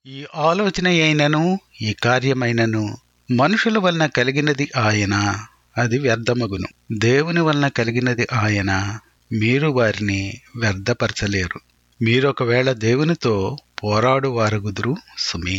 ఈ ఆలోచన అయినను ఈ కార్యమైనను మనుషుల వలన కలిగినది ఆయన అది వ్యర్థమగును దేవుని వలన కలిగినది ఆయన మీరు వారిని వ్యర్థపరచలేరు మీరు ఒకవేళ దేవునితో పోరాడు వారుగుదురు సుమి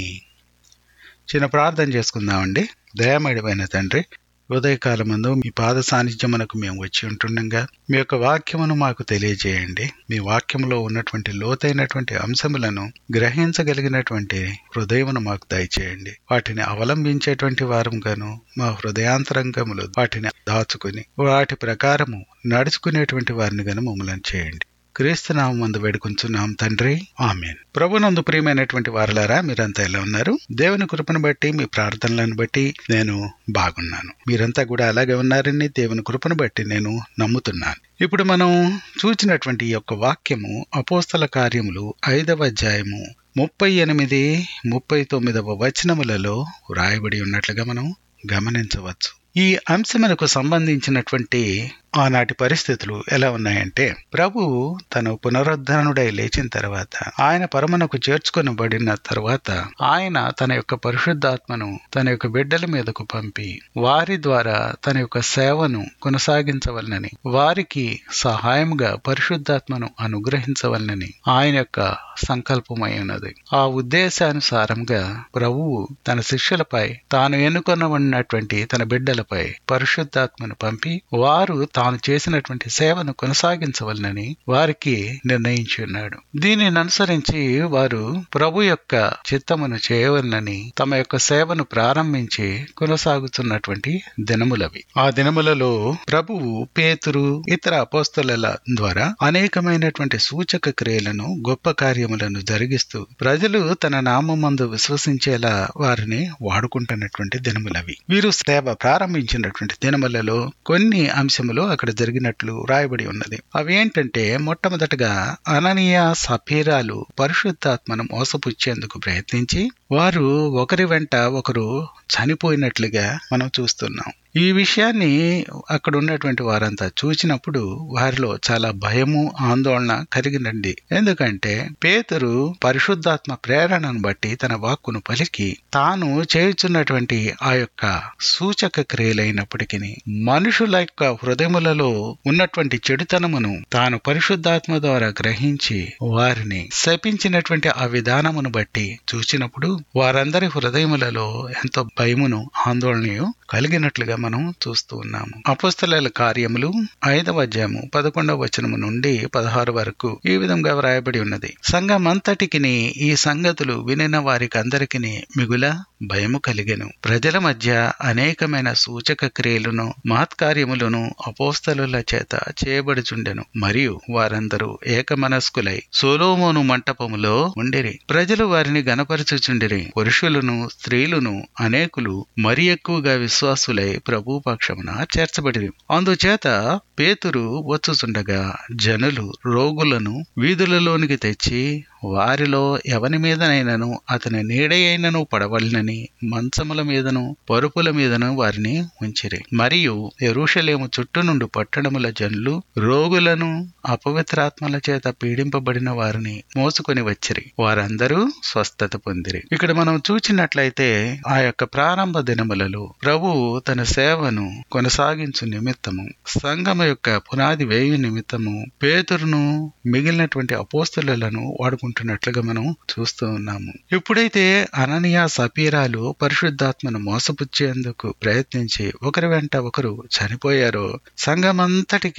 చిన్న ప్రార్థన చేసుకుందామండి దయామడిమైన తండ్రి ఉదయకాలమందు మీ పాద సాన్నిధ్యమునకు మేము వచ్చి ఉంటుండగా మీ యొక్క వాక్యమును మాకు తెలియజేయండి మీ వాక్యములో ఉన్నటువంటి లోతైనటువంటి అంశములను గ్రహించగలిగినటువంటి హృదయమును మాకు దయచేయండి వాటిని అవలంబించేటువంటి వారంగాను మా హృదయాంతరంగములు వాటిని దాచుకుని వాటి ప్రకారము నడుచుకునేటువంటి వారిని గాను మమ్మల్ని చేయండి క్రీస్తునామం మందు వేడుకుంటున్నాం తండ్రి ఆమెన్ ప్రభునందు ప్రియమైనటువంటి వారులారా మీరంతా ఎలా ఉన్నారు దేవుని కృపను బట్టి మీ ప్రార్థనలను బట్టి నేను బాగున్నాను మీరంతా కూడా అలాగే ఉన్నారని దేవుని కృపను బట్టి నేను నమ్ముతున్నాను ఇప్పుడు మనం చూచినటువంటి ఈ యొక్క వాక్యము అపోస్తల కార్యములు ఐదవ అధ్యాయము ముప్పై ఎనిమిది ముప్పై తొమ్మిదవ వచనములలో వ్రాయబడి ఉన్నట్లుగా మనం గమనించవచ్చు ఈ అంశమునకు సంబంధించినటువంటి ఆనాటి పరిస్థితులు ఎలా ఉన్నాయంటే ప్రభు తను పునరుద్ధరణుడై లేచిన తర్వాత ఆయన పరమనకు చేర్చుకొనబడిన తర్వాత ఆయన తన యొక్క పరిశుద్ధాత్మను తన యొక్క బిడ్డల మీదకు పంపి వారి ద్వారా తన యొక్క సేవను కొనసాగించవలనని వారికి సహాయముగా పరిశుద్ధాత్మను అనుగ్రహించవలనని ఆయన యొక్క సంకల్పమై ఉన్నది ఆ ఉద్దేశానుసారంగా ప్రభువు తన శిష్యులపై తాను ఎన్నుకొనబడినటువంటి తన బిడ్డలపై పరిశుద్ధాత్మను పంపి వారు తాను చేసినటువంటి సేవను కొనసాగించవలనని వారికి నిర్ణయించి ఉన్నాడు దీనిని అనుసరించి వారు ప్రభు యొక్క చిత్తమును చేయవలనని తమ యొక్క సేవను ప్రారంభించి కొనసాగుతున్నటువంటి దినములవి ఆ దినములలో ప్రభువు పేతురు ఇతర అపోస్తల ద్వారా అనేకమైనటువంటి సూచక క్రియలను గొప్ప కార్యములను జరిగిస్తూ ప్రజలు తన నామందు విశ్వసించేలా వారిని వాడుకుంటున్నటువంటి దినములవి వీరు సేవ ప్రారంభించినటువంటి దినములలో కొన్ని అంశములు అక్కడ జరిగినట్లు రాయబడి ఉన్నది అవి ఏంటంటే మొట్టమొదటగా అననీయ సఫీరాలు పరిశుద్ధాత్మను మోసపుచ్చేందుకు ప్రయత్నించి వారు ఒకరి వెంట ఒకరు చనిపోయినట్లుగా మనం చూస్తున్నాం ఈ విషయాన్ని అక్కడ ఉన్నటువంటి వారంతా చూసినప్పుడు వారిలో చాలా భయము ఆందోళన కలిగినండి ఎందుకంటే పేతురు పరిశుద్ధాత్మ ప్రేరణను బట్టి తన వాక్కును పలికి తాను చేయుచున్నటువంటి ఆ యొక్క సూచక క్రియలైనప్పటికీ మనుషుల యొక్క హృదయములలో ఉన్నటువంటి చెడుతనమును తాను పరిశుద్ధాత్మ ద్వారా గ్రహించి వారిని శపించినటువంటి ఆ విధానమును బట్టి చూసినప్పుడు వారందరి హృదయములలో ఎంతో భయమును ఆందోళనయు కలిగినట్లుగా మనం చూస్తూ ఉన్నాము అపస్తల కార్యములు ఐదవ అధ్యాయము పదకొండవ వచనము నుండి పదహారు వరకు ఈ విధంగా వ్రాయబడి ఉన్నది సంఘమంతటికి ఈ సంగతులు వినిన వారికి అందరికి మిగుల భయము కలిగెను ప్రజల మధ్య అనేకమైన సూచక క్రియలను మహత్కార్యములను అపోస్తలుల చేత చేయబడుచుండెను మరియు వారందరూ ఏకమనస్కులై సోలోమోను మంటపములో ఉండిరి ప్రజలు వారిని గనపరచుచుండిరి పురుషులను స్త్రీలను అనేకులు మరి ఎక్కువగా విశ్వాసులై ప్రభు పక్షమున చేర్చబడిరి అందుచేత పేతురు వచ్చుచుండగా జనులు రోగులను వీధులలోనికి తెచ్చి వారిలో ఎవని మీదనైనను అతని నీడయైనను పడవలనని మంచముల మీదను పరుపుల మీదను వారిని ఉంచిరి మరియు ఎరుషలేము చుట్టూ నుండి పట్టణముల జనులు రోగులను అపవిత్రాత్మల చేత పీడింపబడిన వారిని మోసుకొని వచ్చిరి వారందరూ స్వస్థత పొందిరి ఇక్కడ మనం చూచినట్లయితే ఆ యొక్క ప్రారంభ దినములలో ప్రభు తన సేవను కొనసాగించు నిమిత్తము సంఘము యొక్క పునాది వేయు నిమిత్తము పేతురును మిగిలినటువంటి అపోస్తులను వాడుకుంటున్నట్లుగా మనం చూస్తూ ఉన్నాము ఎప్పుడైతే అననీయ సపీరాలు పరిశుద్ధాత్మను మోసపుచ్చేందుకు ప్రయత్నించి ఒకరి వెంట ఒకరు చనిపోయారో సంఘమంతటికి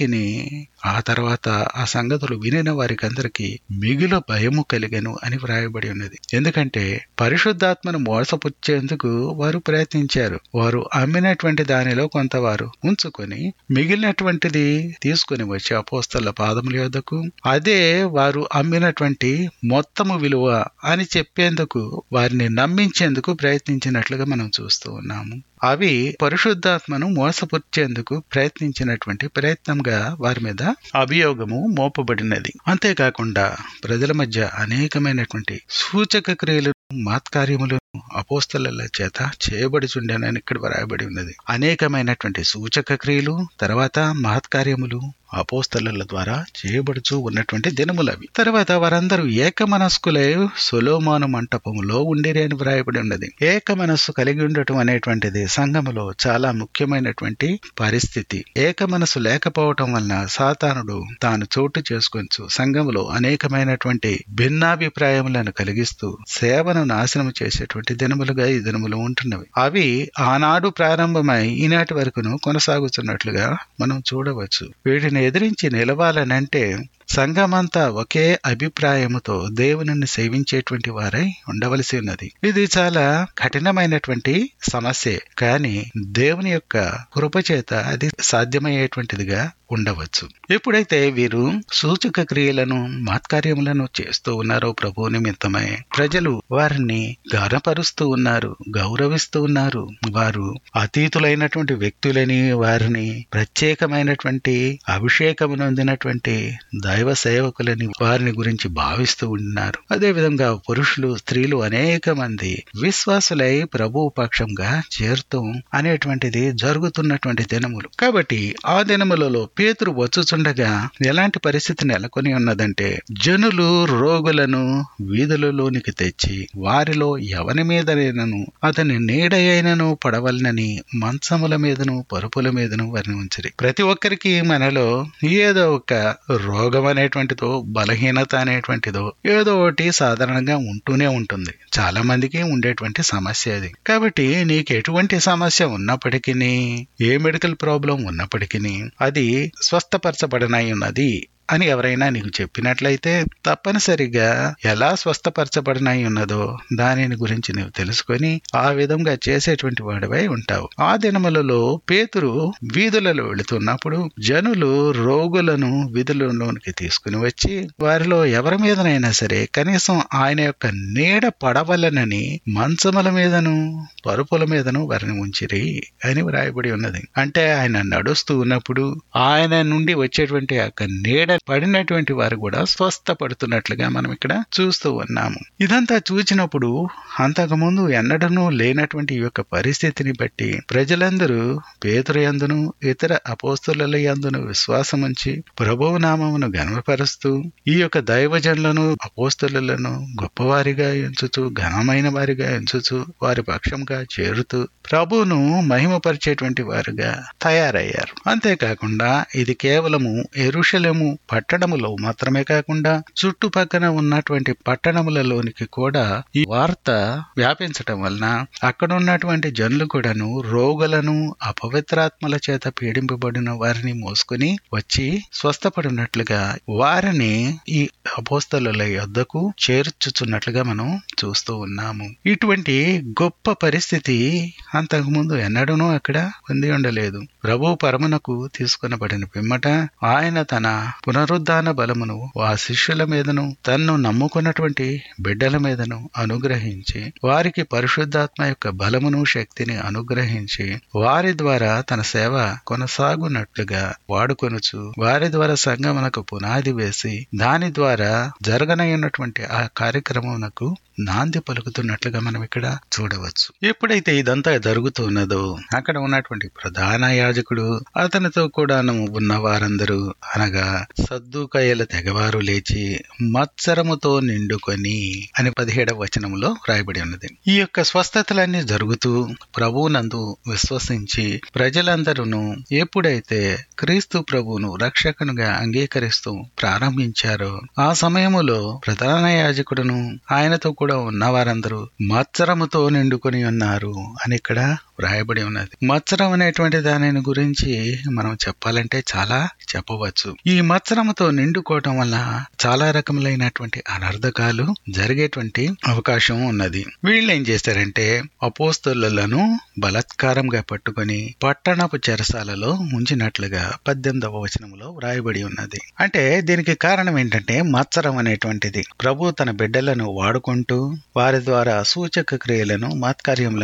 ఆ తర్వాత ఆ సంగతులు వినిన వారికి అందరికీ మిగుల భయము కలిగను అని వ్రాయబడి ఉన్నది ఎందుకంటే పరిశుద్ధాత్మను మోసపుచ్చేందుకు వారు ప్రయత్నించారు వారు అమ్మినటువంటి దానిలో కొంత వారు ఉంచుకొని మిగిలినటువంటిది తీసుకుని వచ్చి అపోస్తల పాదముల యొద్దకు అదే వారు అమ్మినటువంటి మొత్తము విలువ అని చెప్పేందుకు వారిని నమ్మించేందుకు ప్రయత్నించినట్లుగా మనం చూస్తూ ఉన్నాము అవి పరిశుద్ధాత్మను మోసపుచ్చేందుకు ప్రయత్నించినటువంటి ప్రయత్నంగా వారి మీద అభియోగము మోపబడినది అంతేకాకుండా ప్రజల మధ్య అనేకమైనటువంటి సూచక క్రియలు మాత్కార్యములు అపోస్తల చేత చేయబడుచుండెనని ఇక్కడ వ్రాయబడి ఉన్నది అనేకమైనటువంటి సూచక క్రియలు తర్వాత మహత్కార్యములు అపోస్తల ద్వారా చేయబడుచూ ఉన్నటువంటి దినములవి తర్వాత వారందరూ ఏక మనస్కులై సొలోమాను మంటపములో ఉండిరి అని వ్రాయబడి ఉన్నది ఏక మనస్సు కలిగి ఉండటం అనేటువంటిది సంఘములో చాలా ముఖ్యమైనటువంటి పరిస్థితి ఏక మనస్సు లేకపోవటం వలన సాతానుడు తాను చోటు చేసుకొచ్చు సంఘములో అనేకమైనటువంటి భిన్నాభిప్రాయములను కలిగిస్తూ సేవను నాశనం చేసేటువంటి దినములుగా ఈ దినములు ఉంటున్నవి అవి ఆనాడు ప్రారంభమై ఈనాటి వరకును కొనసాగుతున్నట్లుగా మనం చూడవచ్చు వీటిని ఎదిరించి నిలవాలనంటే సంఘమంతా ఒకే అభిప్రాయముతో దేవుని సేవించేటువంటి వారై ఉండవలసి ఉన్నది ఇది చాలా కఠినమైనటువంటి సమస్య కానీ దేవుని యొక్క కృపచేత అది సాధ్యమయ్యేటువంటిదిగా ఉండవచ్చు ఎప్పుడైతే వీరు సూచక క్రియలను మాత్కార్యములను చేస్తూ ఉన్నారో ప్రభు నిమిత్తమై ప్రజలు వారిని గనపరుస్తూ ఉన్నారు గౌరవిస్తూ ఉన్నారు వారు అతీతులైనటువంటి వ్యక్తులని వారిని ప్రత్యేకమైనటువంటి అభిషేకము నొందినటువంటి దైవ సేవకులని వారిని గురించి భావిస్తూ ఉన్నారు అదే విధంగా పురుషులు స్త్రీలు అనేక మంది విశ్వాసులై ప్రభు పక్షంగా చేరుతూ అనేటువంటిది జరుగుతున్నటువంటి దినములు కాబట్టి ఆ దినములలో పేతురు వచ్చుచుండగా ఎలాంటి పరిస్థితి నెలకొని ఉన్నదంటే జనులు రోగులను వీధులలోనికి తెచ్చి వారిలో ఎవని మీదనైనను అతని నీడయైనను పడవలనని మంచముల మీదను పరుపుల మీదను వారిని ఉంచిరి ప్రతి ఒక్కరికి మనలో ఏదో ఒక రోగం అనేటువంటిదో బలహీనత అనేటువంటిదో ఏదో ఒకటి సాధారణంగా ఉంటూనే ఉంటుంది చాలా మందికి ఉండేటువంటి సమస్య అది కాబట్టి నీకు ఎటువంటి సమస్య ఉన్నప్పటికీ ఏ మెడికల్ ప్రాబ్లం ఉన్నప్పటికీ అది స్వస్థపరచబడనై ఉన్నది అని ఎవరైనా నీకు చెప్పినట్లయితే తప్పనిసరిగా ఎలా స్వస్థపరచబడినై ఉన్నదో దానిని గురించి నీవు తెలుసుకొని ఆ విధంగా చేసేటువంటి వాడివై ఉంటావు ఆ దినములలో పేతురు వీధులలో వెళుతున్నప్పుడు జనులు రోగులను వీధులలోనికి తీసుకుని వచ్చి వారిలో ఎవరి మీదనైనా సరే కనీసం ఆయన యొక్క నీడ పడవలనని మంచముల మీదను పరుపుల మీదను వారిని ఉంచిరి అని వ్రాయబడి ఉన్నది అంటే ఆయన నడుస్తూ ఉన్నప్పుడు ఆయన నుండి వచ్చేటువంటి ఆ యొక్క నీడ పడినటువంటి వారు కూడా స్వస్థపడుతున్నట్లుగా మనం ఇక్కడ చూస్తూ ఉన్నాము ఇదంతా చూచినప్పుడు అంతకుముందు ఎన్నడనూ లేనటువంటి ఈ యొక్క పరిస్థితిని బట్టి ప్రజలందరూ పేదరు యందును ఇతర అపోస్తుల యందును విశ్వాసముంచి ప్రభువు నామమును గనపరుస్తూ ఈ యొక్క దైవజనులను అపోస్తులను గొప్పవారిగా ఎంచుచు ఘనమైన వారిగా ఎంచుచు వారి పక్షంగా చేరుతూ ప్రభువును మహిమపరిచేటువంటి వారుగా తయారయ్యారు అంతేకాకుండా ఇది కేవలము ఎరుషలేము పట్టణములో మాత్రమే కాకుండా చుట్టుపక్కన ఉన్నటువంటి పట్టణములలోనికి కూడా ఈ వార్త వ్యాపించటం వలన అక్కడ ఉన్నటువంటి జనులు కూడాను రోగులను అపవిత్రాత్మల చేత పీడింపబడిన వారిని మోసుకుని వచ్చి స్వస్థపడినట్లుగా వారిని ఈ అపోస్తల యొద్దకు చేర్చుచున్నట్లుగా మనం చూస్తూ ఉన్నాము ఇటువంటి గొప్ప పరిస్థితి అంతకుముందు ఎన్నడూనూ అక్కడ పొంది ఉండలేదు ప్రభు పరమునకు తీసుకునబడిన పిమ్మట ఆయన తన పునరుద్ధాన బలమును ఆ శిష్యుల మీదను తన్ను నమ్ముకున్నటువంటి బిడ్డల మీదను అనుగ్రహించి వారికి పరిశుద్ధాత్మ యొక్క బలమును శక్తిని అనుగ్రహించి వారి ద్వారా తన సేవ కొనసాగునట్లుగా వాడుకొనుచు వారి ద్వారా సంగమునకు పునాది వేసి దాని ద్వారా జరగనయ్యున్నటువంటి ఆ కార్యక్రమమునకు నాంది పలుకుతున్నట్లుగా మనం ఇక్కడ చూడవచ్చు ఎప్పుడైతే ఇదంతా జరుగుతున్నదో అక్కడ ఉన్నటువంటి ప్రధాన యాజకుడు అతనితో కూడాను ఉన్న వారందరూ అనగా సద్దుకయ్యల తెగవారు లేచి మత్సరముతో నిండుకొని అని పదిహేడవ వచనంలో రాయబడి ఉన్నది ఈ యొక్క స్వస్థతలన్నీ జరుగుతూ ప్రభువునందు విశ్వసించి ప్రజలందరూ ఎప్పుడైతే క్రీస్తు ప్రభువును రక్షకునుగా అంగీకరిస్తూ ప్రారంభించారో ఆ సమయములో ప్రధాన యాజకుడును ఆయనతో కూడా ఉన్న వారందరూ మత్సరముతో నిండుకొని ఉన్నారు అని ఇక్కడ వ్రాయబడి ఉన్నది మత్సరం అనేటువంటి దానిని గురించి మనం చెప్పాలంటే చాలా చెప్పవచ్చు ఈ మత్సరముతో నిండుకోవటం వల్ల చాలా రకములైనటువంటి అనర్థకాలు జరిగేటువంటి అవకాశం ఉన్నది వీళ్ళు ఏం చేస్తారంటే అపోస్తులను బలాత్కారంగా పట్టుకొని పట్టణపు చెరసాలలో ఉంచినట్లుగా పద్దెనిమిదవ వచనంలో వ్రాయబడి ఉన్నది అంటే దీనికి కారణం ఏంటంటే మత్సరం అనేటువంటిది ప్రభు తన బిడ్డలను వాడుకుంటూ వారి ద్వారా సూచక క్రియలను మాత్కార్యములను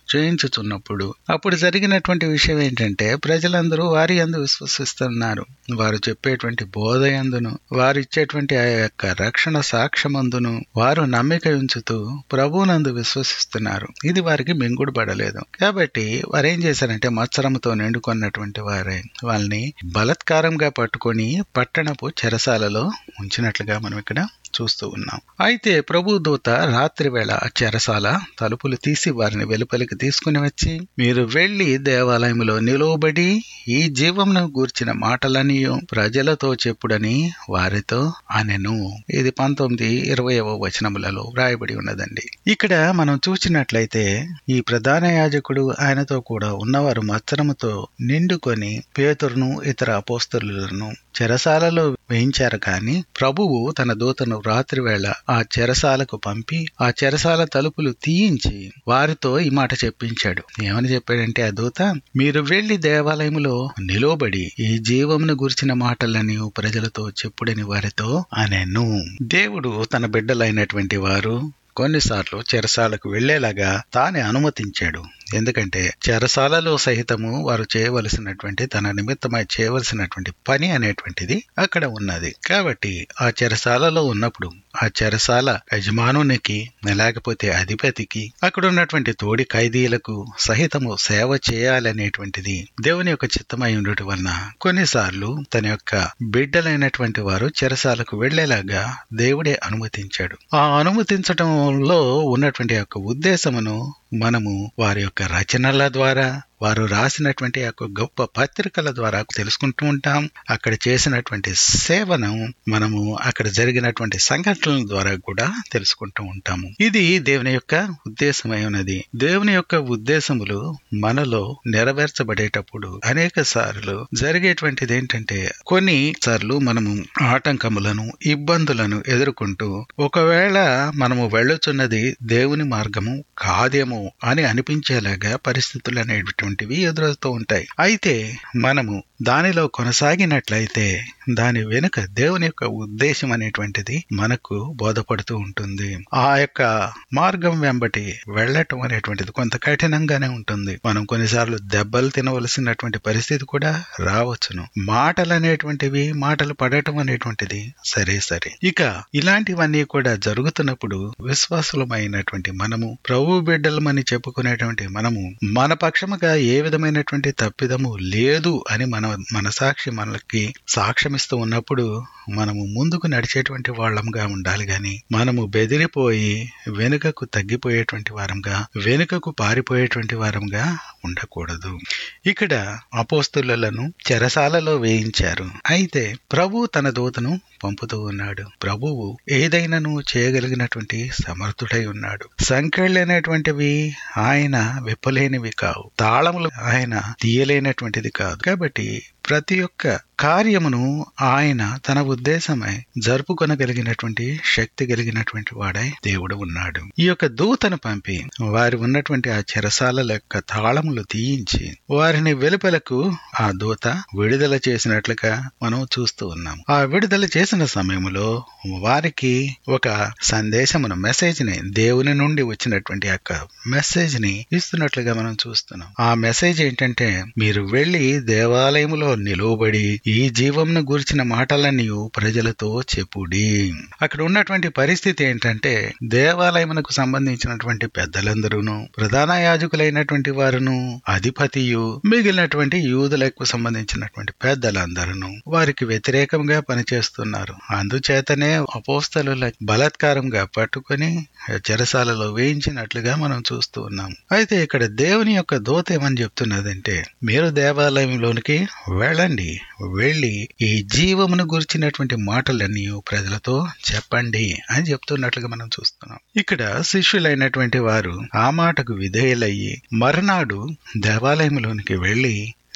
చేయించుచున్నప్పుడు అప్పుడు జరిగినటువంటి విషయం ఏంటంటే ప్రజలందరూ వారి అందు విశ్వసిస్తున్నారు వారు చెప్పేటువంటి బోధ అందును వారు ఇచ్చేటువంటి ఆ యొక్క రక్షణ సాక్ష్యమందును వారు నమ్మిక ఉంచుతూ ప్రభువునందు విశ్వసిస్తున్నారు ఇది వారికి మింగుడు పడలేదు కాబట్టి వారు ఏం చేశారంటే మత్సరముతో నిండుకున్నటువంటి వారే వాళ్ళని బలత్కారంగా పట్టుకొని పట్టణపు చెరసాలలో ఉంచినట్లుగా మనం ఇక్కడ చూస్తూ ఉన్నాం అయితే ప్రభు దూత రాత్రి వేళ ఆ చెరసాల తలుపులు తీసి వారిని వెలుపలికి తీసుకుని వచ్చి మీరు వెళ్లి దేవాలయంలో నిలువబడి ఈ జీవంను గూర్చిన మాటలని ప్రజలతో చెప్పుడని వారితో అనెను ఇది పంతొమ్మిది ఇరవైవ వచనములలో వ్రాయబడి ఉన్నదండి ఇక్కడ మనం చూసినట్లయితే ఈ ప్రధాన యాజకుడు ఆయనతో కూడా ఉన్నవారు మత్సరముతో నిండుకొని పేతురును ఇతర అపోస్తలులను చెరసాలలో వేయించారు కాని ప్రభువు తన దూతను రాత్రి వేళ ఆ చెరసాలకు పంపి ఆ చెరసాల తలుపులు తీయించి వారితో ఈ మాట చెప్పించాడు ఏమని చెప్పాడంటే ఆ దూత మీరు వెళ్లి దేవాలయములో నిలవబడి ఈ జీవమును గురించిన మాటలని ప్రజలతో చెప్పుడని వారితో అనెను దేవుడు తన బిడ్డలైనటువంటి వారు కొన్నిసార్లు చెరసాలకు వెళ్లేలాగా తానే అనుమతించాడు ఎందుకంటే చెరసాలలో సహితము వారు చేయవలసినటువంటి తన నిమిత్తమై చేయవలసినటువంటి పని అనేటువంటిది అక్కడ ఉన్నది కాబట్టి ఆ చెరసాలలో ఉన్నప్పుడు ఆ చెరసాల యజమానునికి లేకపోతే అధిపతికి అక్కడ ఉన్నటువంటి తోడి ఖైదీలకు సహితము సేవ చేయాలనేటువంటిది దేవుని యొక్క చిత్తమై ఉండటం వలన కొన్నిసార్లు తన యొక్క బిడ్డలైనటువంటి వారు చెరసాలకు వెళ్లేలాగా దేవుడే అనుమతించాడు ఆ అనుమతించటంలో ఉన్నటువంటి యొక్క ఉద్దేశమును మనము వారి యొక్క రచనల ద్వారా వారు రాసినటువంటి యొక్క గొప్ప పత్రికల ద్వారా తెలుసుకుంటూ ఉంటాం అక్కడ చేసినటువంటి సేవను మనము అక్కడ జరిగినటువంటి సంఘటనల ద్వారా కూడా తెలుసుకుంటూ ఉంటాము ఇది దేవుని యొక్క ఉద్దేశమై ఉన్నది దేవుని యొక్క ఉద్దేశములు మనలో నెరవేర్చబడేటప్పుడు అనేక సార్లు జరిగేటువంటిది ఏంటంటే కొన్ని సార్లు మనము ఆటంకములను ఇబ్బందులను ఎదుర్కొంటూ ఒకవేళ మనము వెళ్ళుచున్నది దేవుని మార్గము కాదేమో అని అనిపించేలాగా పరిస్థితులు అనేటువంటివి ఎదురవుతూ ఉంటాయి అయితే మనము దానిలో కొనసాగినట్లయితే దాని వెనుక దేవుని యొక్క ఉద్దేశం అనేటువంటిది మనకు బోధపడుతూ ఉంటుంది ఆ యొక్క మార్గం వెంబటి వెళ్ళటం అనేటువంటిది కొంత కఠినంగానే ఉంటుంది మనం కొన్నిసార్లు దెబ్బలు తినవలసినటువంటి పరిస్థితి కూడా రావచ్చును మాటలు అనేటువంటివి మాటలు పడటం అనేటువంటిది సరే సరే ఇక ఇలాంటివన్నీ కూడా జరుగుతున్నప్పుడు విశ్వాసులమైనటువంటి మనము ప్రభు బిడ్డలమని చెప్పుకునేటువంటి మనము మన పక్షముగా ఏ విధమైనటువంటి తప్పిదము లేదు అని మన మనసాక్షి మనకి సాక్ష్యమిస్తూ ఉన్నప్పుడు మనము ముందుకు నడిచేటువంటి వాళ్ళంగా ఉండాలి గాని మనము బెదిరిపోయి వెనుకకు తగ్గిపోయేటువంటి వారంగా వెనుకకు పారిపోయేటువంటి వారంగా ఉండకూడదు ఇక్కడ అపోస్తులను చెరసాలలో వేయించారు అయితే ప్రభు తన దూతను పంపుతూ ఉన్నాడు ప్రభువు ఏదైనాను చేయగలిగినటువంటి సమర్థుడై ఉన్నాడు సంఖ్యలు అనేటువంటివి ఆయన విప్పలేనివి కావు తాళములు ఆయన తీయలేనటువంటిది కాదు కాబట్టి ప్రతి ఒక్క కార్యమును ఆయన తన ఉద్దేశమై జరుపుకొనగలిగినటువంటి శక్తి కలిగినటువంటి వాడై దేవుడు ఉన్నాడు ఈ యొక్క దూతను పంపి వారి ఉన్నటువంటి ఆ చెరసాల యొక్క తాళములు తీయించి వారిని వెలుపలకు ఆ దూత విడుదల చేసినట్లుగా మనం చూస్తూ ఉన్నాం ఆ విడుదల చేసిన సమయంలో వారికి ఒక సందేశమును మెసేజ్ ని దేవుని నుండి వచ్చినటువంటి యొక్క మెసేజ్ ని ఇస్తున్నట్లుగా మనం చూస్తున్నాం ఆ మెసేజ్ ఏంటంటే మీరు వెళ్లి దేవాలయములో నిలువబడి ఈ జీవంను గురించిన మాటలన్నీ ప్రజలతో చెప్పుడి అక్కడ ఉన్నటువంటి పరిస్థితి ఏంటంటే దేవాలయమునకు సంబంధించినటువంటి పెద్దలందరూను ప్రధాన యాజకులైనటువంటి వారును అధిపతియు మిగిలినటువంటి యూదులకు సంబంధించినటువంటి పెద్దలందరూ వారికి వ్యతిరేకంగా పనిచేస్తున్నారు అందుచేతనే అపోస్తలుల బలాత్కారంగా పట్టుకొని చెరసాలలో వేయించినట్లుగా మనం చూస్తూ ఉన్నాం అయితే ఇక్కడ దేవుని యొక్క దోత ఏమని చెప్తున్నదంటే మీరు దేవాలయంలోనికి వెళ్ళండి వెళ్ళి ఈ జీవమును గురించినటువంటి మాటలన్నీ ప్రజలతో చెప్పండి అని చెప్తున్నట్లుగా మనం చూస్తున్నాం ఇక్కడ శిష్యులైనటువంటి వారు ఆ మాటకు విధేయులయ్యి మరునాడు దేవాలయంలోనికి వెళ్లి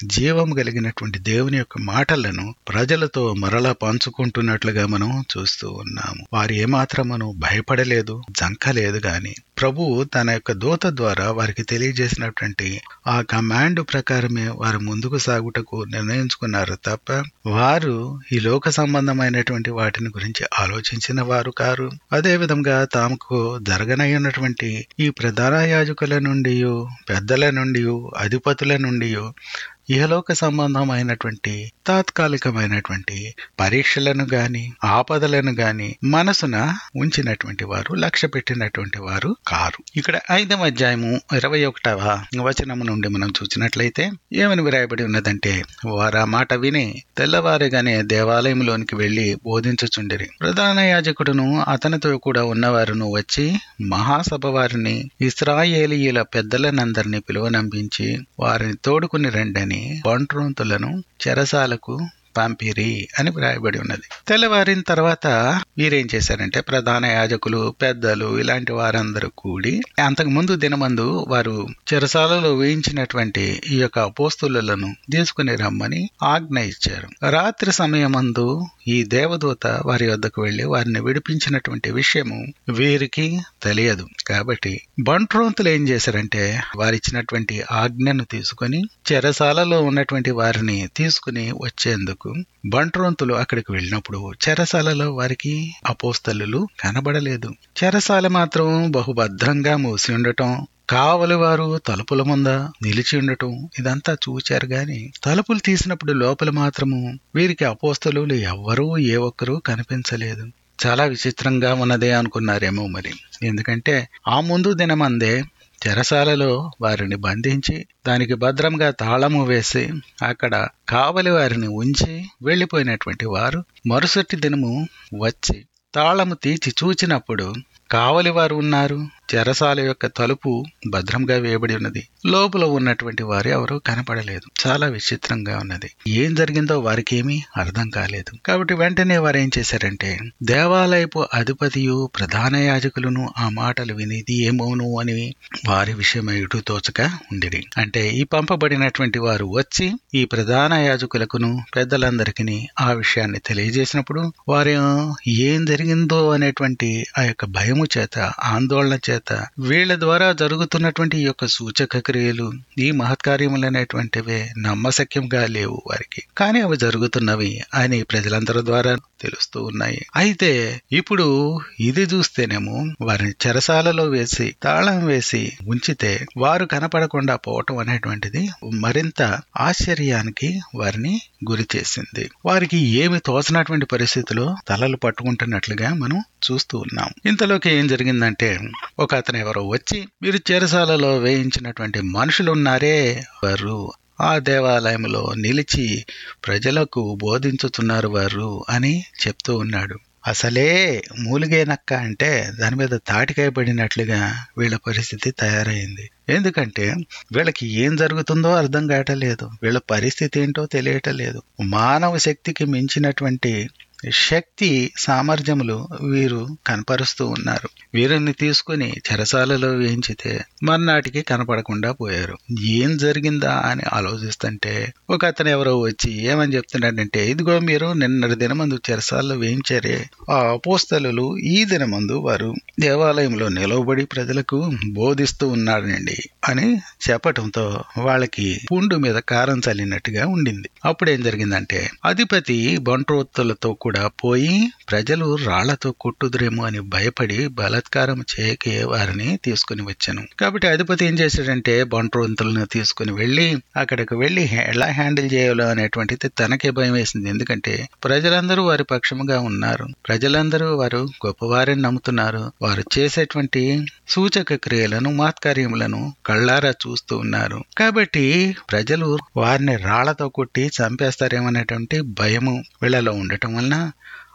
జీవం కలిగినటువంటి దేవుని యొక్క మాటలను ప్రజలతో మరలా పంచుకుంటున్నట్లుగా మనం చూస్తూ ఉన్నాము వారు ఏమాత్రమును భయపడలేదు జంకలేదు గాని ప్రభు తన యొక్క దూత ద్వారా వారికి తెలియజేసినటువంటి ఆ కమాండ్ ప్రకారమే వారు ముందుకు సాగుటకు నిర్ణయించుకున్నారు తప్ప వారు ఈ లోక సంబంధమైనటువంటి వాటిని గురించి ఆలోచించిన వారు కారు అదే విధంగా తమకు జరగనయ్యున్నటువంటి ఈ ప్రధాన యాజకుల నుండి పెద్దల నుండి అధిపతుల నుండి ఇహలోక సంబంధమైనటువంటి తాత్కాలికమైనటువంటి పరీక్షలను గాని ఆపదలను గాని మనసున ఉంచినటువంటి వారు లక్ష్య పెట్టినటువంటి వారు కారు ఇక్కడ ఐదవ అధ్యాయము ఇరవై ఒకటవ వచనము నుండి మనం చూసినట్లయితే ఏమని విరాయబడి ఉన్నదంటే వారు ఆ మాట విని తెల్లవారుగానే దేవాలయంలోనికి వెళ్లి బోధించుచుండిరి ప్రధాన యాజకుడును అతనితో కూడా ఉన్నవారును వచ్చి మహాసభ వారిని ఇస్రాయేలీయుల పెద్దలనందరినీ పిలువనంపించి వారిని తోడుకుని రండని బంట్రోంతులను చెరసాలకు పంపిరి అని వ్రాయబడి ఉన్నది తెల్లవారిన తర్వాత వీరేం చేశారంటే ప్రధాన యాజకులు పెద్దలు ఇలాంటి వారందరూ కూడి అంతకు ముందు దినమందు వారు చెరసాలలో వేయించినటువంటి ఈ యొక్క అపోస్తులను తీసుకుని రమ్మని ఆజ్ఞ ఇచ్చారు రాత్రి సమయమందు ఈ దేవదూత వారి వద్దకు వెళ్లి వారిని విడిపించినటువంటి విషయము వీరికి తెలియదు కాబట్టి బంట్రోంతులు ఏం చేశారంటే వారిచ్చినటువంటి ఆజ్ఞను తీసుకుని చెరసాలలో ఉన్నటువంటి వారిని తీసుకుని వచ్చేందుకు బంట్రోంతులు అక్కడికి వెళ్ళినప్పుడు చెరసాలలో వారికి అపోస్తలు కనబడలేదు చెరసాల మాత్రం బహుభద్రంగా మూసి ఉండటం కావలి వారు తలుపుల ముంద నిలిచి ఉండటం ఇదంతా చూచారు గాని తలుపులు తీసినప్పుడు లోపల మాత్రము వీరికి అపోస్తలు ఎవ్వరూ ఏ ఒక్కరూ కనిపించలేదు చాలా విచిత్రంగా ఉన్నదే అనుకున్నారేమో మరి ఎందుకంటే ఆ ముందు దినమందే చెరసాలలో వారిని బంధించి దానికి భద్రంగా తాళము వేసి అక్కడ కావలి వారిని ఉంచి వెళ్లిపోయినటువంటి వారు మరుసటి దినము వచ్చి తాళము తీసి చూచినప్పుడు కావలి వారు ఉన్నారు చెరసాల యొక్క తలుపు భద్రంగా వేయబడి ఉన్నది లోపల ఉన్నటువంటి వారు ఎవరూ కనపడలేదు చాలా విచిత్రంగా ఉన్నది ఏం జరిగిందో వారికి ఏమీ అర్థం కాలేదు కాబట్టి వెంటనే వారు ఏం చేశారంటే దేవాలయపు అధిపతియు ప్రధాన యాజకులను ఆ మాటలు వినిది ఏమోను అని వారి విషయమై ఇటు తోచక ఉండిరి అంటే ఈ పంపబడినటువంటి వారు వచ్చి ఈ ప్రధాన యాజకులకును పెద్దలందరికీ ఆ విషయాన్ని తెలియజేసినప్పుడు వారు ఏం జరిగిందో అనేటువంటి ఆ యొక్క భయము చేత ఆందోళన చేత వీళ్ళ ద్వారా జరుగుతున్నటువంటి ఈ యొక్క సూచక క్రియలు ఈ మహత్కార్యములనేటువంటివే నమ్మశక్యంగా లేవు వారికి కానీ అవి జరుగుతున్నవి అని ప్రజలందరి ద్వారా తెలుస్తూ ఉన్నాయి అయితే ఇప్పుడు ఇది చూస్తేనేమో వారిని చెరసాలలో వేసి తాళం వేసి ఉంచితే వారు కనపడకుండా పోవటం అనేటువంటిది మరింత ఆశ్చర్యానికి వారిని గురి చేసింది వారికి ఏమి తోచనటువంటి పరిస్థితిలో తలలు పట్టుకుంటున్నట్లుగా మనం చూస్తూ ఉన్నాం ఇంతలోకి ఏం జరిగిందంటే ఒక అతను ఎవరో వచ్చి మీరు చెరసాలలో వేయించినటువంటి మనుషులు ఉన్నారే వారు ఆ దేవాలయంలో నిలిచి ప్రజలకు బోధించుతున్నారు వారు అని చెప్తూ ఉన్నాడు అసలే మూలిగేనక్క అంటే దాని మీద తాటికాయ పడినట్లుగా వీళ్ళ పరిస్థితి తయారైంది ఎందుకంటే వీళ్ళకి ఏం జరుగుతుందో అర్థం కావటలేదు వీళ్ళ పరిస్థితి ఏంటో తెలియటలేదు మానవ శక్తికి మించినటువంటి శక్తి సామర్థ్యములు వీరు కనపరుస్తూ ఉన్నారు వీరిని తీసుకుని చెరసాలలో వేయించితే మర్నాటికి కనపడకుండా పోయారు ఏం జరిగిందా అని ఆలోచిస్తుంటే ఒక అతను ఎవరో వచ్చి ఏమని చెప్తున్నాడంటే ఇదిగో మీరు నిన్నటి దినమందు చెరసాలలో వేయించారే ఆ అపోస్తలు ఈ దినమందు వారు దేవాలయంలో నిలవబడి ప్రజలకు బోధిస్తూ ఉన్నాడండి అని చెప్పటంతో వాళ్ళకి పుండు మీద కారం చల్లినట్టుగా ఉండింది అప్పుడు ఏం జరిగిందంటే అధిపతి బంట్రోత్తులతో కూడా పోయి ప్రజలు రాళ్లతో కొట్టుదురేమో అని భయపడి బలాత్కారం చేయకే వారిని తీసుకుని వచ్చాను కాబట్టి అధిపతి ఏం చేశాడంటే బంట్రోంతులను తీసుకుని వెళ్లి అక్కడికి వెళ్లి ఎలా హ్యాండిల్ చేయాలో అనేటువంటిది తనకే భయం వేసింది ఎందుకంటే ప్రజలందరూ వారి పక్షముగా ఉన్నారు ప్రజలందరూ వారు గొప్పవారిని నమ్ముతున్నారు వారు చేసేటువంటి సూచక క్రియలను మాత్కార్యములను కళ్ళారా చూస్తూ ఉన్నారు కాబట్టి ప్రజలు వారిని రాళ్లతో కొట్టి చంపేస్తారేమనేటువంటి భయము వీళ్ళలో ఉండటం వలన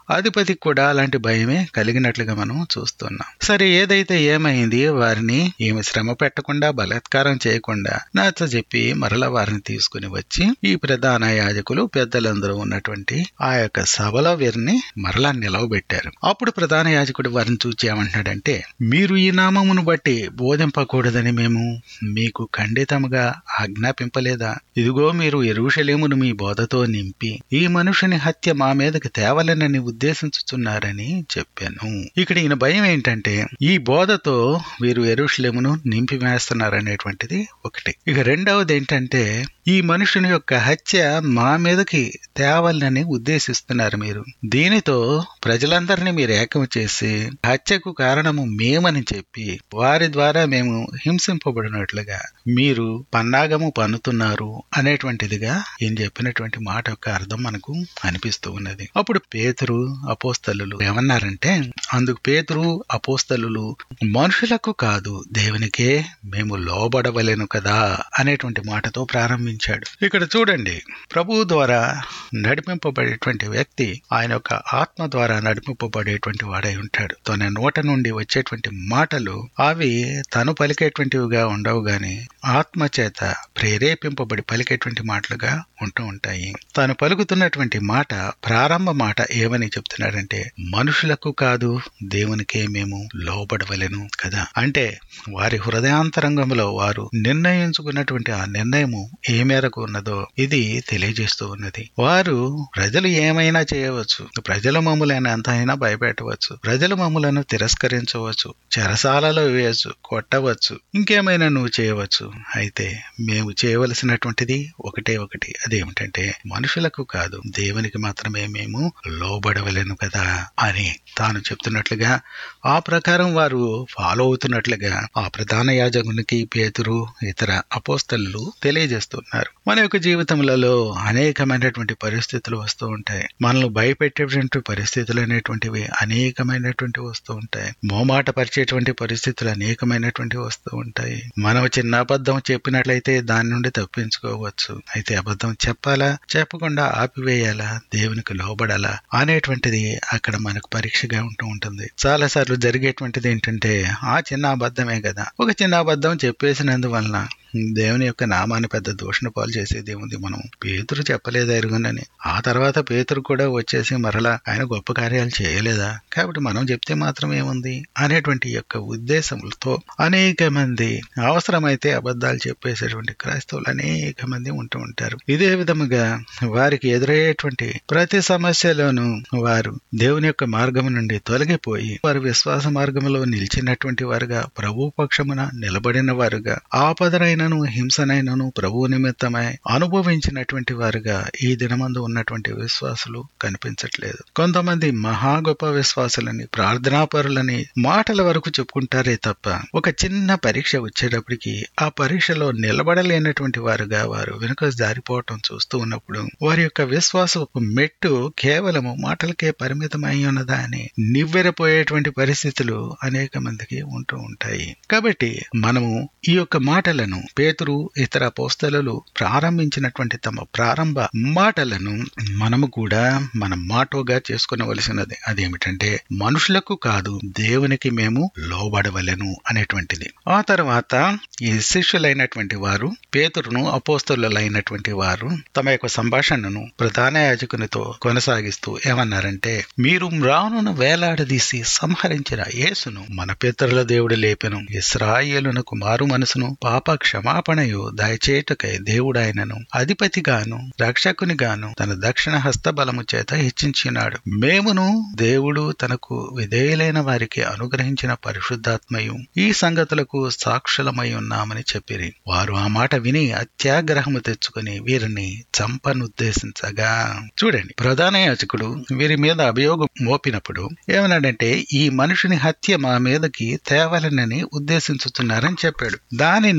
అధిపతికి కూడా అలాంటి భయమే కలిగినట్లుగా మనం చూస్తున్నాం సరే ఏదైతే ఏమైంది వారిని ఈమె శ్రమ పెట్టకుండా బలాత్కారం చేయకుండా నచ్చ చెప్పి మరలా వారిని తీసుకుని వచ్చి ఈ ప్రధాన యాజకులు పెద్దలందరూ ఉన్నటువంటి ఆ యొక్క సభలో వీరిని మరలా నిలవబెట్టారు అప్పుడు ప్రధాన యాజకుడు వారిని చూచి ఏమంటున్నాడంటే మీరు ఈ నామమును బట్టి బోధింపకూడదని మేము మీకు ఖండితముగా ఆజ్ఞాపింపలేదా ఇదిగో మీరు ఎరుషలేమును మీ బోధతో నింపి ఈ మనుషుని హత్య మా మీదకి తేవాలనని ఉద్దేశించుచున్నారని చెప్పాను ఇక్కడ ఈయన భయం ఏంటంటే ఈ బోధతో వీరు ఎరుషలేమును నింపి వేస్తున్నారనేటువంటిది ఒకటి ఇక రెండవది ఏంటంటే ఈ మనుషుని యొక్క హత్య మా మీదకి తేవాలని ఉద్దేశిస్తున్నారు మీరు దీనితో ప్రజలందరినీ మీరు ఏకం చేసి హత్యకు కారణము మేమని చెప్పి వారి ద్వారా మేము హింసింపబడినట్లుగా మీరు పన్నాగము పన్నుతున్నారు అనేటువంటిదిగా ఈయన చెప్పినటువంటి మాట యొక్క అర్థం మనకు అనిపిస్తూ ఉన్నది అప్పుడు పేతురు అపోస్తలు ఏమన్నారంటే అందుకు పేతురు అపోస్తలు మనుషులకు కాదు దేవునికే మేము లోబడవలేను కదా అనేటువంటి మాటతో ప్రారంభించాడు ఇక్కడ చూడండి ప్రభు ద్వారా నడిపింపబడేటువంటి వ్యక్తి ఆయన యొక్క ఆత్మ ద్వారా నడిపింపబడేటువంటి వాడై ఉంటాడు తన నోట నుండి వచ్చేటువంటి మాటలు అవి తను పలికేటువంటివిగా ఉండవు గాని ఆత్మ చేత ప్రేరేపింపబడి పలికేటువంటి మాటలుగా ఉంటూ ఉంటాయి తాను పలుకుతున్నటువంటి మాట ప్రారంభ మాట ఏమని చెప్తున్నాడంటే మనుషులకు కాదు దేవునికే మేము లోబడవలెను కదా అంటే వారి హృదయాంతరంగంలో వారు నిర్ణయించుకున్నటువంటి ఆ నిర్ణయము ఏ మేరకు ఉన్నదో ఇది తెలియజేస్తూ ఉన్నది వారు ప్రజలు ఏమైనా చేయవచ్చు ప్రజల మమ్ములైన ఎంత అయినా భయపెట్టవచ్చు ప్రజల మమ్ములను తిరస్కరించవచ్చు చెరసాలలో వేయవచ్చు కొట్టవచ్చు ఇంకేమైనా నువ్వు చేయవచ్చు అయితే మేము చేయవలసినటువంటిది ఒకటే ఒకటి అదేమిటంటే మనుషులకు కాదు దేవునికి మాత్రమే మేము లోబడవలేను కదా అని తాను చెప్తున్నట్లుగా ఆ ప్రకారం వారు ఫాలో అవుతున్నట్లుగా ఆ ప్రధాన యాజకునికి పేతురు ఇతర అపోస్తలు తెలియజేస్తున్నారు మన యొక్క జీవితంలో అనేకమైనటువంటి పరిస్థితులు వస్తూ ఉంటాయి మనల్ని భయపెట్టేటువంటి పరిస్థితులు అనేటువంటివి అనేకమైనటువంటి వస్తూ ఉంటాయి మోమాట పరిచేటువంటి పరిస్థితులు అనేకమైనటువంటి వస్తూ ఉంటాయి మనం చిన్న అబద్ధం చెప్పినట్లయితే దాని నుండి తప్పించుకోవచ్చు అయితే అబద్ధం చెప్పాలా చెప్పకుండా ఆపివేయాలా దేవునికి లోబడాలా అనేటువంటిది అక్కడ మనకు పరీక్షగా ఉంటూ ఉంటుంది చాలా సార్లు జరిగేటువంటిది ఏంటంటే ఆ చిన్న అబద్ధమే కదా ఒక చిన్న అబద్ధం చెప్పేసినందువలన దేవుని యొక్క నామాన్ని పెద్ద దూషణ పాలు చేసేది ఏముంది మనం పేతురు చెప్పలేదు ఎరుగునని ఆ తర్వాత పేతురు కూడా వచ్చేసి మరలా ఆయన గొప్ప కార్యాలు చేయలేదా కాబట్టి మనం చెప్తే మాత్రం ఏముంది అనేటువంటి యొక్క ఉద్దేశములతో అనేక మంది అవసరమైతే అబద్ధాలు చెప్పేసేటువంటి క్రైస్తవులు అనేక మంది ఉంటూ ఉంటారు ఇదే విధముగా వారికి ఎదురయ్యేటువంటి ప్రతి సమస్యలోనూ వారు దేవుని యొక్క మార్గం నుండి తొలగిపోయి వారు విశ్వాస మార్గంలో నిలిచినటువంటి వారుగా ప్రభు పక్షమున నిలబడిన వారుగా ఆపదనైనను హింసనైనను ప్రభువు నిమిత్తమై అనుభవించినటువంటి వారుగా ఈ దినమందు ఉన్నటువంటి విశ్వాసులు కనిపించట్లేదు కొంతమంది మహా గొప్ప విశ్వాసులని ప్రార్థనాపరులని మాటల వరకు చెప్పుకుంటారే తప్ప ఒక చిన్న పరీక్ష వచ్చేటప్పటికి ఆ పరీక్షలో నిలబడలేనటువంటి వారుగా వారు వెనుక జారిపోవటం చూస్తూ ఉన్నప్పుడు వారి యొక్క విశ్వాసపు మెట్టు కేవలము మాటలకే పరిమితమై ఉన్నదా అని నివ్వెరపోయేటువంటి పరిస్థితులు అనేక మందికి ఉంటూ ఉంటాయి కాబట్టి మనము ఈ యొక్క మాటలను పేతురు ఇతర పోస్తలు ప్రారంభించినటువంటి తమ ప్రారంభ మాటలను మనము కూడా మన మాటోగా చేసుకునవలసినది అదేమిటంటే మనుషులకు కాదు దేవునికి మేము లోబడవలెను అనేటువంటిది ఆ తర్వాత ఈ శిష్యులైనటువంటి వారు పేతురును అపోస్తలైనటువంటి వారు తమ యొక్క సంభాషణను ప్రధాన యాజకునితో కొనసాగిస్తూ ఏమన్నారంటే మీరు మ్రానును వేలాడదీసి సంహరించిన యేసును మన పితరుల దేవుడు లేపెను ఇస్రాయేలునకు మారు మనసును పాప క్షమాపణయు దయచేటుకై దేవుడాయనను అధిపతిగాను రక్షకునిగాను తన దక్షిణ హస్తబలము చేత హెచ్చించినాడు మేమును దేవుడు తనకు విధేయులైన వారికి అనుగ్రహించిన పరిశుద్ధాత్మయు ఈ సంగతులకు సాక్షులమై ఉన్నామని చెప్పిరి వారు ఆ మాట విని అత్యాగ్రహము తెచ్చుకుని వీరిని చంపనుద్దేశించగా చూడండి ప్రధాన యాచకుడు వీరి మీద అభియోగం మోపినప్పుడు ఏమన్నాడంటే ఈ మనుషుని హత్య మా మీదకి తేవాలనని ఉద్దేశించుతున్నారని చెప్పాడు దానిని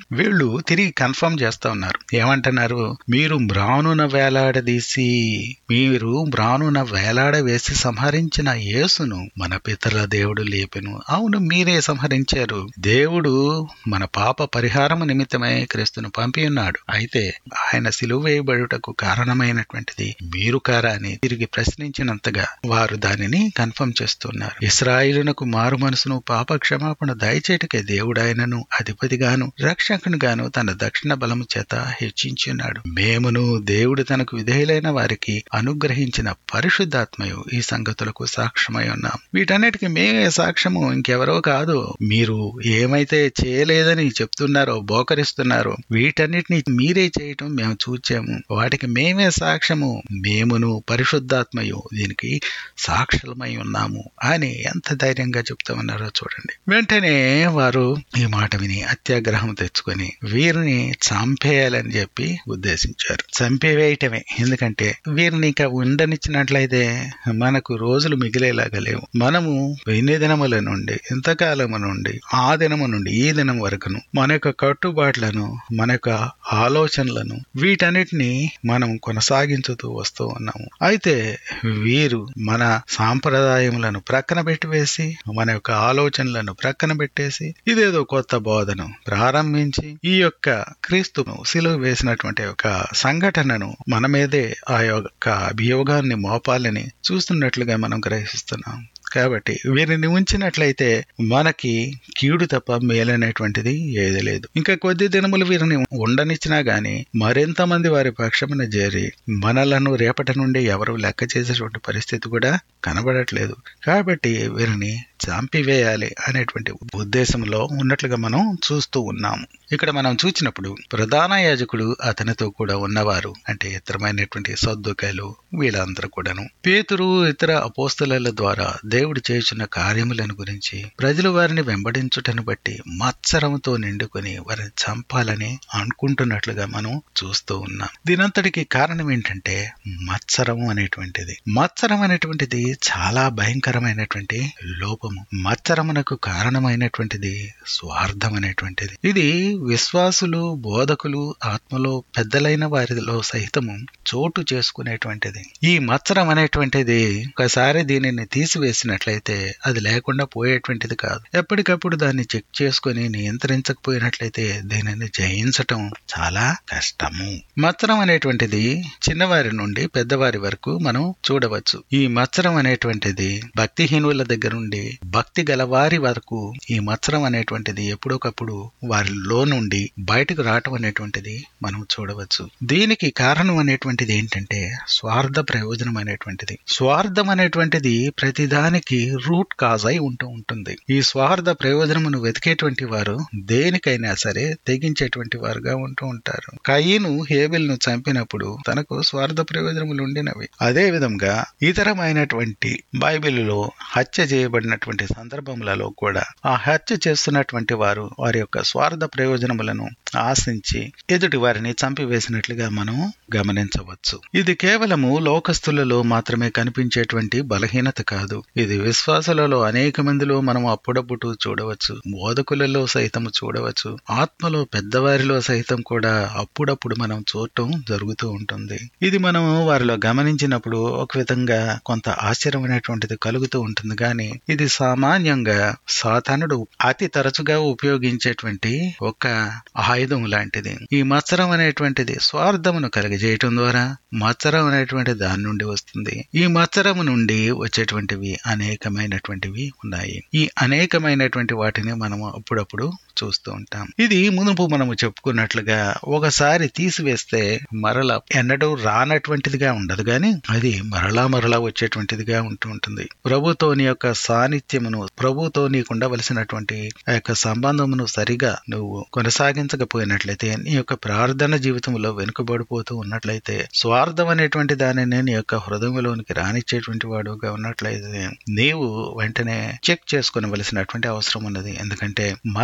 వీళ్ళు తిరిగి కన్ఫర్మ్ చేస్తా ఉన్నారు ఏమంటున్నారు మీరు మ్రానున వేలాడదీసి మీరు మ్రానున వేలాడ వేసి సంహరించిన యేసును మన పితరుల దేవుడు లేపెను అవును మీరే సంహరించారు దేవుడు మన పాప పరిహారము నిమిత్తమై క్రీస్తును పంపి ఉన్నాడు అయితే ఆయన సిలువ వేయబడుటకు కారణమైనటువంటిది మీరు కారా అని తిరిగి ప్రశ్నించినంతగా వారు దానిని కన్ఫర్మ్ చేస్తున్నారు ఇస్రాయిలునకు మారు మనసును పాప క్షమాపణ దయచేటికే దేవుడాయనను అధిపతిగాను రక్షకునిగాను తన దక్షిణ బలము చేత హెచ్చించున్నాడు మేమును దేవుడు తనకు విధేయులైన వారికి అనుగ్రహించిన పరిశుద్ధాత్మయు ఈ సంగతులకు సాక్ష్యమై ఉన్నాం వీటన్నిటికీ మేమే సాక్ష్యము ఇంకెవరో కాదు మీరు ఏమైతే చేయలేదని చెప్తున్నారో బోకరిస్తున్నారో వీటన్నిటిని మీరే చేయటం మేము చూచాము వాటికి మేమే సాక్ష్యము మేమును పరిశుద్ధాత్మయు దీనికి సాక్షులమై ఉన్నాము అని ఎంత ధైర్యంగా చెప్తా ఉన్నారో చూడండి వెంటనే వారు ఈ మాట విని అత్యాగ్రహం తెచ్చుకొని వీరిని చంపేయాలని చెప్పి ఉద్దేశించారు చంపేవేయటమే ఎందుకంటే వీరిని ఇక ఉండనిచ్చినట్లయితే మనకు రోజులు మిగిలేలాగా లేవు మనము ఎన్ని దినముల నుండి ఇంతకాలము నుండి ఆ దినము నుండి ఈ దినం వరకును మన యొక్క కట్టుబాట్లను మన యొక్క ఆలోచనలను వీటన్నిటిని మనం కొనసాగించుతూ వస్తూ ఉన్నాము అయితే వీరు మన సాంప్రదాయములను ప్రక్కన పెట్టివేసి మన యొక్క ఆలోచనలను ప్రక్కన పెట్టేసి ఇదేదో కొత్త బోధను ప్రారంభించి ఈ యొక్క క్రీస్తును సిలువ వేసినటువంటి ఒక సంఘటనను మన మీదే ఆ యొక్క అభియోగాన్ని మోపాలని చూస్తున్నట్లుగా మనం గ్రహిస్తున్నాం కాబట్టి వీరిని ఉంచినట్లయితే మనకి కీడు తప్ప మేలనేటువంటిది ఏది లేదు ఇంకా కొద్ది దినములు వీరిని ఉండనిచ్చినా గాని మరింత మంది వారి పక్షమున చేరి మనలను రేపటి నుండి ఎవరు లెక్క చేసేటువంటి పరిస్థితి కూడా కనబడట్లేదు కాబట్టి వీరిని చంపివేయాలి అనేటువంటి ఉద్దేశంలో ఉన్నట్లుగా మనం చూస్తూ ఉన్నాము ఇక్కడ మనం చూసినప్పుడు ప్రధాన యాజకుడు అతనితో కూడా ఉన్నవారు అంటే ఇతరమైనటువంటి సద్దుకాయలు వీళ్ళందరూ కూడాను పేతురు ఇతర అపోస్తల ద్వారా దేవుడు చేస్తున్న కార్యములను గురించి ప్రజలు వారిని వెంబడించుటను బట్టి మత్సరంతో నిండుకొని వారిని చంపాలని అనుకుంటున్నట్లుగా మనం చూస్తూ ఉన్నాం దీనంతటికి కారణం ఏంటంటే మత్సరం అనేటువంటిది మత్సరం అనేటువంటిది చాలా భయంకరమైనటువంటి లోపము మత్సరమునకు కారణమైనటువంటిది స్వార్థం అనేటువంటిది ఇది విశ్వాసులు బోధకులు ఆత్మలో పెద్దలైన వారిలో సహితము చోటు చేసుకునేటువంటిది ఈ మత్సరం అనేటువంటిది ఒకసారి దీనిని తీసివేసినట్లయితే అది లేకుండా పోయేటువంటిది కాదు ఎప్పటికప్పుడు దాన్ని చెక్ చేసుకుని నియంత్రించకపోయినట్లయితే దీనిని జయించటం చాలా కష్టము మత్సరం అనేటువంటిది చిన్నవారి నుండి పెద్దవారి వరకు మనం చూడవచ్చు ఈ మత్సరం అనేటువంటిది భక్తిహీనుల దగ్గర నుండి భక్తి గలవారి వరకు ఈ మత్సరం అనేటువంటిది ఎప్పుడొకప్పుడు వారిలో నుండి బయటకు రావటం అనేటువంటిది మనం చూడవచ్చు దీనికి కారణం అనేటువంటిది ఏంటంటే స్వార్థ ప్రయోజనం అనేటువంటిది స్వార్థం అనేటువంటిది ప్రతిదానికి రూట్ కాజ్ అయి ఉంటూ ఉంటుంది ఈ స్వార్థ ప్రయోజనమును వెతికేటువంటి వారు దేనికైనా సరే తెగించేటువంటి వారుగా ఉంటూ ఉంటారు కయ్యను హేబెల్ను చంపినప్పుడు తనకు స్వార్థ ప్రయోజనములు ఉండినవి అదే విధంగా ఇతరమైనటువంటి బైబిల్లో హత్య చేయబడినటువంటి సందర్భములలో కూడా ఆ హత్య చేస్తున్నటువంటి వారు వారి యొక్క స్వార్థ ప్రయోజనములను ఆశించి ఎదుటి వారిని చంపివేసినట్లుగా మనం గమనించవచ్చు ఇది కేవలము లోకస్తులలో మాత్రమే కనిపించేటువంటి బలహీనత కాదు ఇది విశ్వాసులలో అనేక మందిలో మనం అప్పుడప్పుడు చూడవచ్చు బోధకులలో సైతం చూడవచ్చు ఆత్మలో పెద్దవారిలో సైతం కూడా అప్పుడప్పుడు మనం చూడటం జరుగుతూ ఉంటుంది ఇది మనం వారిలో గమనించినప్పుడు ఒక విధంగా కొంత ఆశ్చర్యం అనేటువంటిది కలుగుతూ ఉంటుంది కానీ ఇది సామాన్యంగా సాతానుడు అతి తరచుగా ఉపయోగించేటువంటి ఒక ఆయుధం లాంటిది ఈ మత్సరం అనేటువంటిది స్వార్థమును కలిగజేయటం ద్వారా మత్సరం అనేటువంటి దాని నుండి వస్తుంది ఈ మత్సరము నుండి వచ్చేటువంటివి అనేకమైనటువంటివి ఉన్నాయి ఈ అనేకమైనటువంటి వాటిని మనము అప్పుడప్పుడు చూస్తూ ఉంటాం ఇది మునుపు మనము చెప్పుకున్నట్లుగా ఒకసారి తీసివేస్తే మరల ఎన్నడూ రానటువంటిదిగా ఉండదు గాని అది మరలా మరలా వచ్చేటువంటిదిగా ఉంటూ ఉంటుంది ప్రభుతోని యొక్క సాన్నిధ్యమును ప్రభుతో నీకు ఉండవలసినటువంటి ఆ యొక్క సంబంధమును సరిగా నువ్వు కొనసాగించకపోయినట్లయితే నీ యొక్క ప్రార్థన జీవితంలో వెనుకబడిపోతూ ఉన్నట్లయితే స్వార్థం అనేటువంటి దానిని నీ యొక్క హృదయంలోనికి రానిచ్చేటువంటి వాడుగా ఉన్నట్లయితే నీవు వెంటనే చెక్ చేసుకునవలసినటువంటి అవసరం ఉన్నది ఎందుకంటే మత్సరం అనే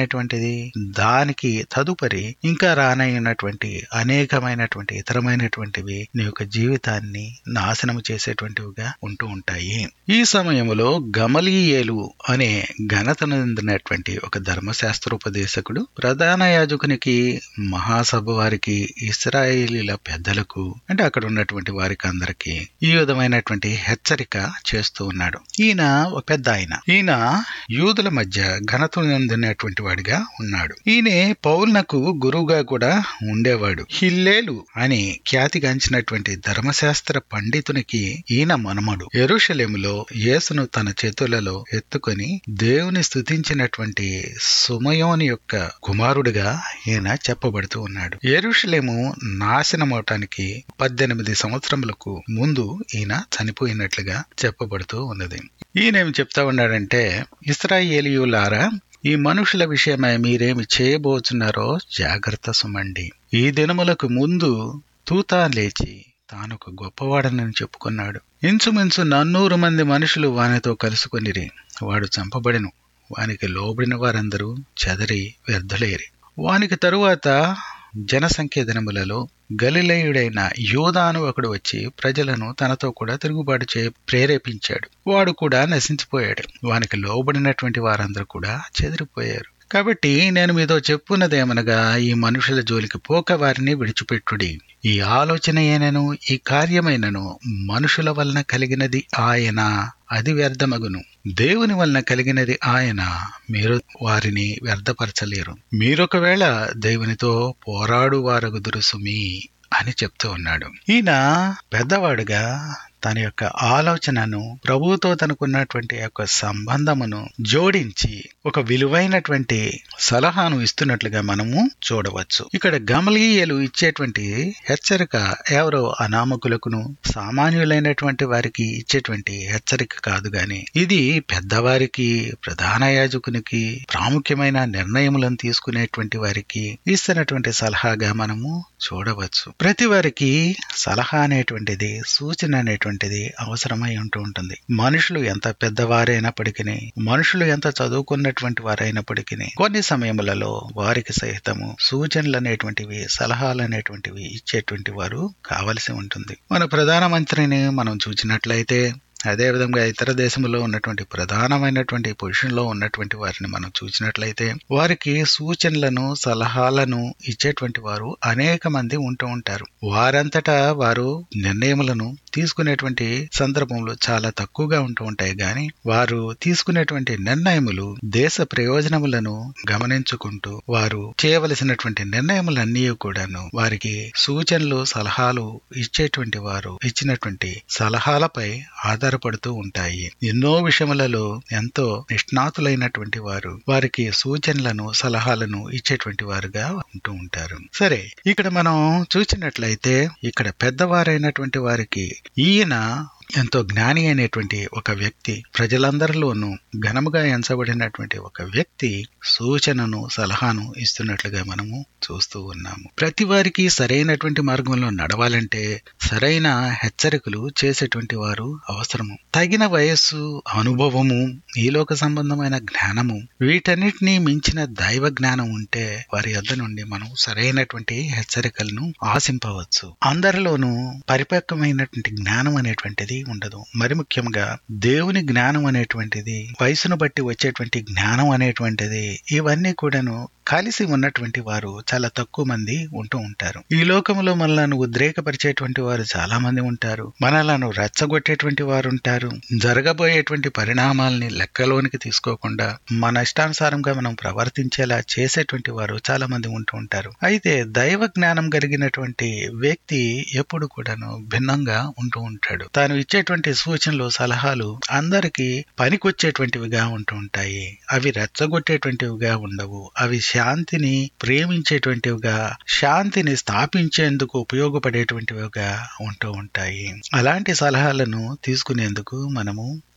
అనేటువంటిది దానికి తదుపరి ఇంకా రానయ్యున్నటువంటి అనేకమైనటువంటి ఇతరమైనటువంటివి నీ యొక్క జీవితాన్ని నాశనం చేసేటువంటివిగా ఉంటూ ఉంటాయి ఈ సమయంలో గమలీయేలు అనే ఘనతను చెందినటువంటి ఒక ధర్మశాస్త్రోపదేశకుడు ప్రధాన యాజకునికి మహాసభ వారికి ఇస్రాయేలీల పెద్దలకు అంటే అక్కడ ఉన్నటువంటి వారికి అందరికి ఈ విధమైనటువంటి హెచ్చరిక చేస్తూ ఉన్నాడు ఈయన ఒక పెద్ద ఆయన ఈయన యూదుల మధ్య ఘనత చెందినటువంటి వాడిగా ఉన్నాడు ఈయనే పౌల్నకు గురువుగా కూడా ఉండేవాడు హిల్లేలు అని ఖ్యాతిగాంచినటువంటి ధర్మశాస్త్ర పండితునికి ఈయన మనమడు ఎరుషలేములో యేసును తన చేతులలో ఎత్తుకొని దేవుని స్థుతించినటువంటి సుమయోని యొక్క కుమారుడిగా ఈయన చెప్పబడుతూ ఉన్నాడు ఎరుషలేము నాశనమవటానికి పద్దెనిమిది సంవత్సరములకు ముందు ఈయన చనిపోయినట్లుగా చెప్పబడుతూ ఉన్నది ఈయనేమి చెప్తా ఉన్నాడంటే ఇస్రాయేలియులారా ఈ మనుషుల విషయమై మీరేమి చేయబోతున్నారో జాగ్రత్త సుమండి ఈ దినములకు ముందు తూతా లేచి తాను ఒక గొప్పవాడనని చెప్పుకున్నాడు ఇంచుమించు నన్నూరు మంది మనుషులు వానితో కలుసుకొనిరి వాడు చంపబడెను వానికి లోబడిన వారందరూ చెదరి వ్యర్థులేరి వానికి తరువాత జనసంఖ్య దినములలో గలిలయుడైన యోధాను ఒకడు వచ్చి ప్రజలను తనతో కూడా తిరుగుబాటు చే ప్రేరేపించాడు వాడు కూడా నశించిపోయాడు వానికి లోబడినటువంటి వారందరూ కూడా చెదిరిపోయారు కాబట్టి నేను మీతో చెప్పున్నదేమనగా ఈ మనుషుల జోలికి పోక వారిని విడిచిపెట్టుడి ఈ ఆలోచన ఏనను ఈ కార్యమైనను మనుషుల వలన కలిగినది ఆయన అది వ్యర్థమగును దేవుని వలన కలిగినది ఆయన మీరు వారిని వ్యర్థపరచలేరు మీరొకవేళ దేవునితో పోరాడు వారగుదురు సుమి అని చెప్తూ ఉన్నాడు ఈయన పెద్దవాడుగా తన యొక్క ఆలోచనను ప్రభువుతో తనకున్నటువంటి యొక్క సంబంధమును జోడించి ఒక విలువైనటువంటి సలహాను ఇస్తున్నట్లుగా మనము చూడవచ్చు ఇక్కడ గమలీయలు ఇచ్చేటువంటి హెచ్చరిక ఎవరో అనామకులకును సామాన్యులైనటువంటి వారికి ఇచ్చేటువంటి హెచ్చరిక కాదు గాని ఇది పెద్దవారికి ప్రధాన యాజకునికి ప్రాముఖ్యమైన నిర్ణయములను తీసుకునేటువంటి వారికి ఇస్తున్నటువంటి సలహాగా మనము చూడవచ్చు ప్రతి వారికి సలహా అనేటువంటిది సూచన అనేటువంటిది అవసరమై ఉంటూ ఉంటుంది మనుషులు ఎంత పెద్దవారైనప్పటికీ మనుషులు ఎంత చదువుకున్నటువంటి వారైనప్పటికీ కొన్ని సమయములలో వారికి సహితము సూచనలు అనేటువంటివి సలహాలు అనేటువంటివి ఇచ్చేటువంటి వారు కావలసి ఉంటుంది మన ప్రధానమంత్రిని మనం చూసినట్లయితే అదేవిధంగా ఇతర దేశంలో ఉన్నటువంటి ప్రధానమైనటువంటి పొజిషన్లో ఉన్నటువంటి వారిని మనం చూసినట్లయితే వారికి సూచనలను సలహాలను ఇచ్చేటువంటి వారు అనేక మంది ఉంటూ ఉంటారు వారంతటా వారు నిర్ణయములను తీసుకునేటువంటి సందర్భంలో చాలా తక్కువగా ఉంటూ ఉంటాయి గాని వారు తీసుకునేటువంటి నిర్ణయములు దేశ ప్రయోజనములను గమనించుకుంటూ వారు చేయవలసినటువంటి నిర్ణయములన్నీ కూడాను వారికి సూచనలు సలహాలు ఇచ్చేటువంటి వారు ఇచ్చినటువంటి సలహాలపై ఆధారపడుతూ ఉంటాయి ఎన్నో విషయములలో ఎంతో నిష్ణాతులైనటువంటి వారు వారికి సూచనలను సలహాలను ఇచ్చేటువంటి వారుగా ఉంటూ ఉంటారు సరే ఇక్కడ మనం చూసినట్లయితే ఇక్కడ పెద్దవారైనటువంటి వారికి ఈయన ఎంతో జ్ఞాని అయినటువంటి ఒక వ్యక్తి ప్రజలందరిలోనూ ఘనముగా ఎంచబడినటువంటి ఒక వ్యక్తి సూచనను సలహాను ఇస్తున్నట్లుగా మనము చూస్తూ ఉన్నాము ప్రతి వారికి సరైనటువంటి మార్గంలో నడవాలంటే సరైన హెచ్చరికలు చేసేటువంటి వారు అవసరము తగిన వయస్సు అనుభవము ఈలోక సంబంధమైన జ్ఞానము వీటన్నిటినీ మించిన దైవ జ్ఞానం ఉంటే వారి యొద్ద నుండి మనం సరైనటువంటి హెచ్చరికలను ఆశింపవచ్చు అందరిలోనూ పరిపక్వమైనటువంటి జ్ఞానం అనేటువంటిది ఉండదు మరి ముఖ్యంగా దేవుని జ్ఞానం అనేటువంటిది వయసును బట్టి వచ్చేటువంటి జ్ఞానం అనేటువంటిది ఇవన్నీ కూడాను కలిసి ఉన్నటువంటి వారు చాలా తక్కువ మంది ఉంటూ ఉంటారు ఈ లోకంలో మనలను ఉద్రేకపరిచేటువంటి వారు చాలా మంది ఉంటారు మనలను రెచ్చగొట్టేటువంటి వారు ఉంటారు జరగబోయేటువంటి పరిణామాల్ని లెక్కలోనికి తీసుకోకుండా మన ఇష్టానుసారంగా మనం ప్రవర్తించేలా చేసేటువంటి వారు చాలా మంది ఉంటూ ఉంటారు అయితే దైవ జ్ఞానం కలిగినటువంటి వ్యక్తి ఎప్పుడు కూడాను భిన్నంగా ఉంటూ ఉంటాడు తాను ఇచ్చేటువంటి సూచనలు సలహాలు అందరికీ పనికొచ్చేటువంటివిగా ఉంటూ ఉంటాయి అవి రెచ్చగొట్టేటువంటివిగా ఉండవు అవి శాంతిని ప్రేమించేటువంటివిగా శాంతిని స్థాపించేందుకు ఉపయోగపడేటువంటివిగా ఉంటూ ఉంటాయి అలాంటి సలహాలను తీసుకునేందుకు మనము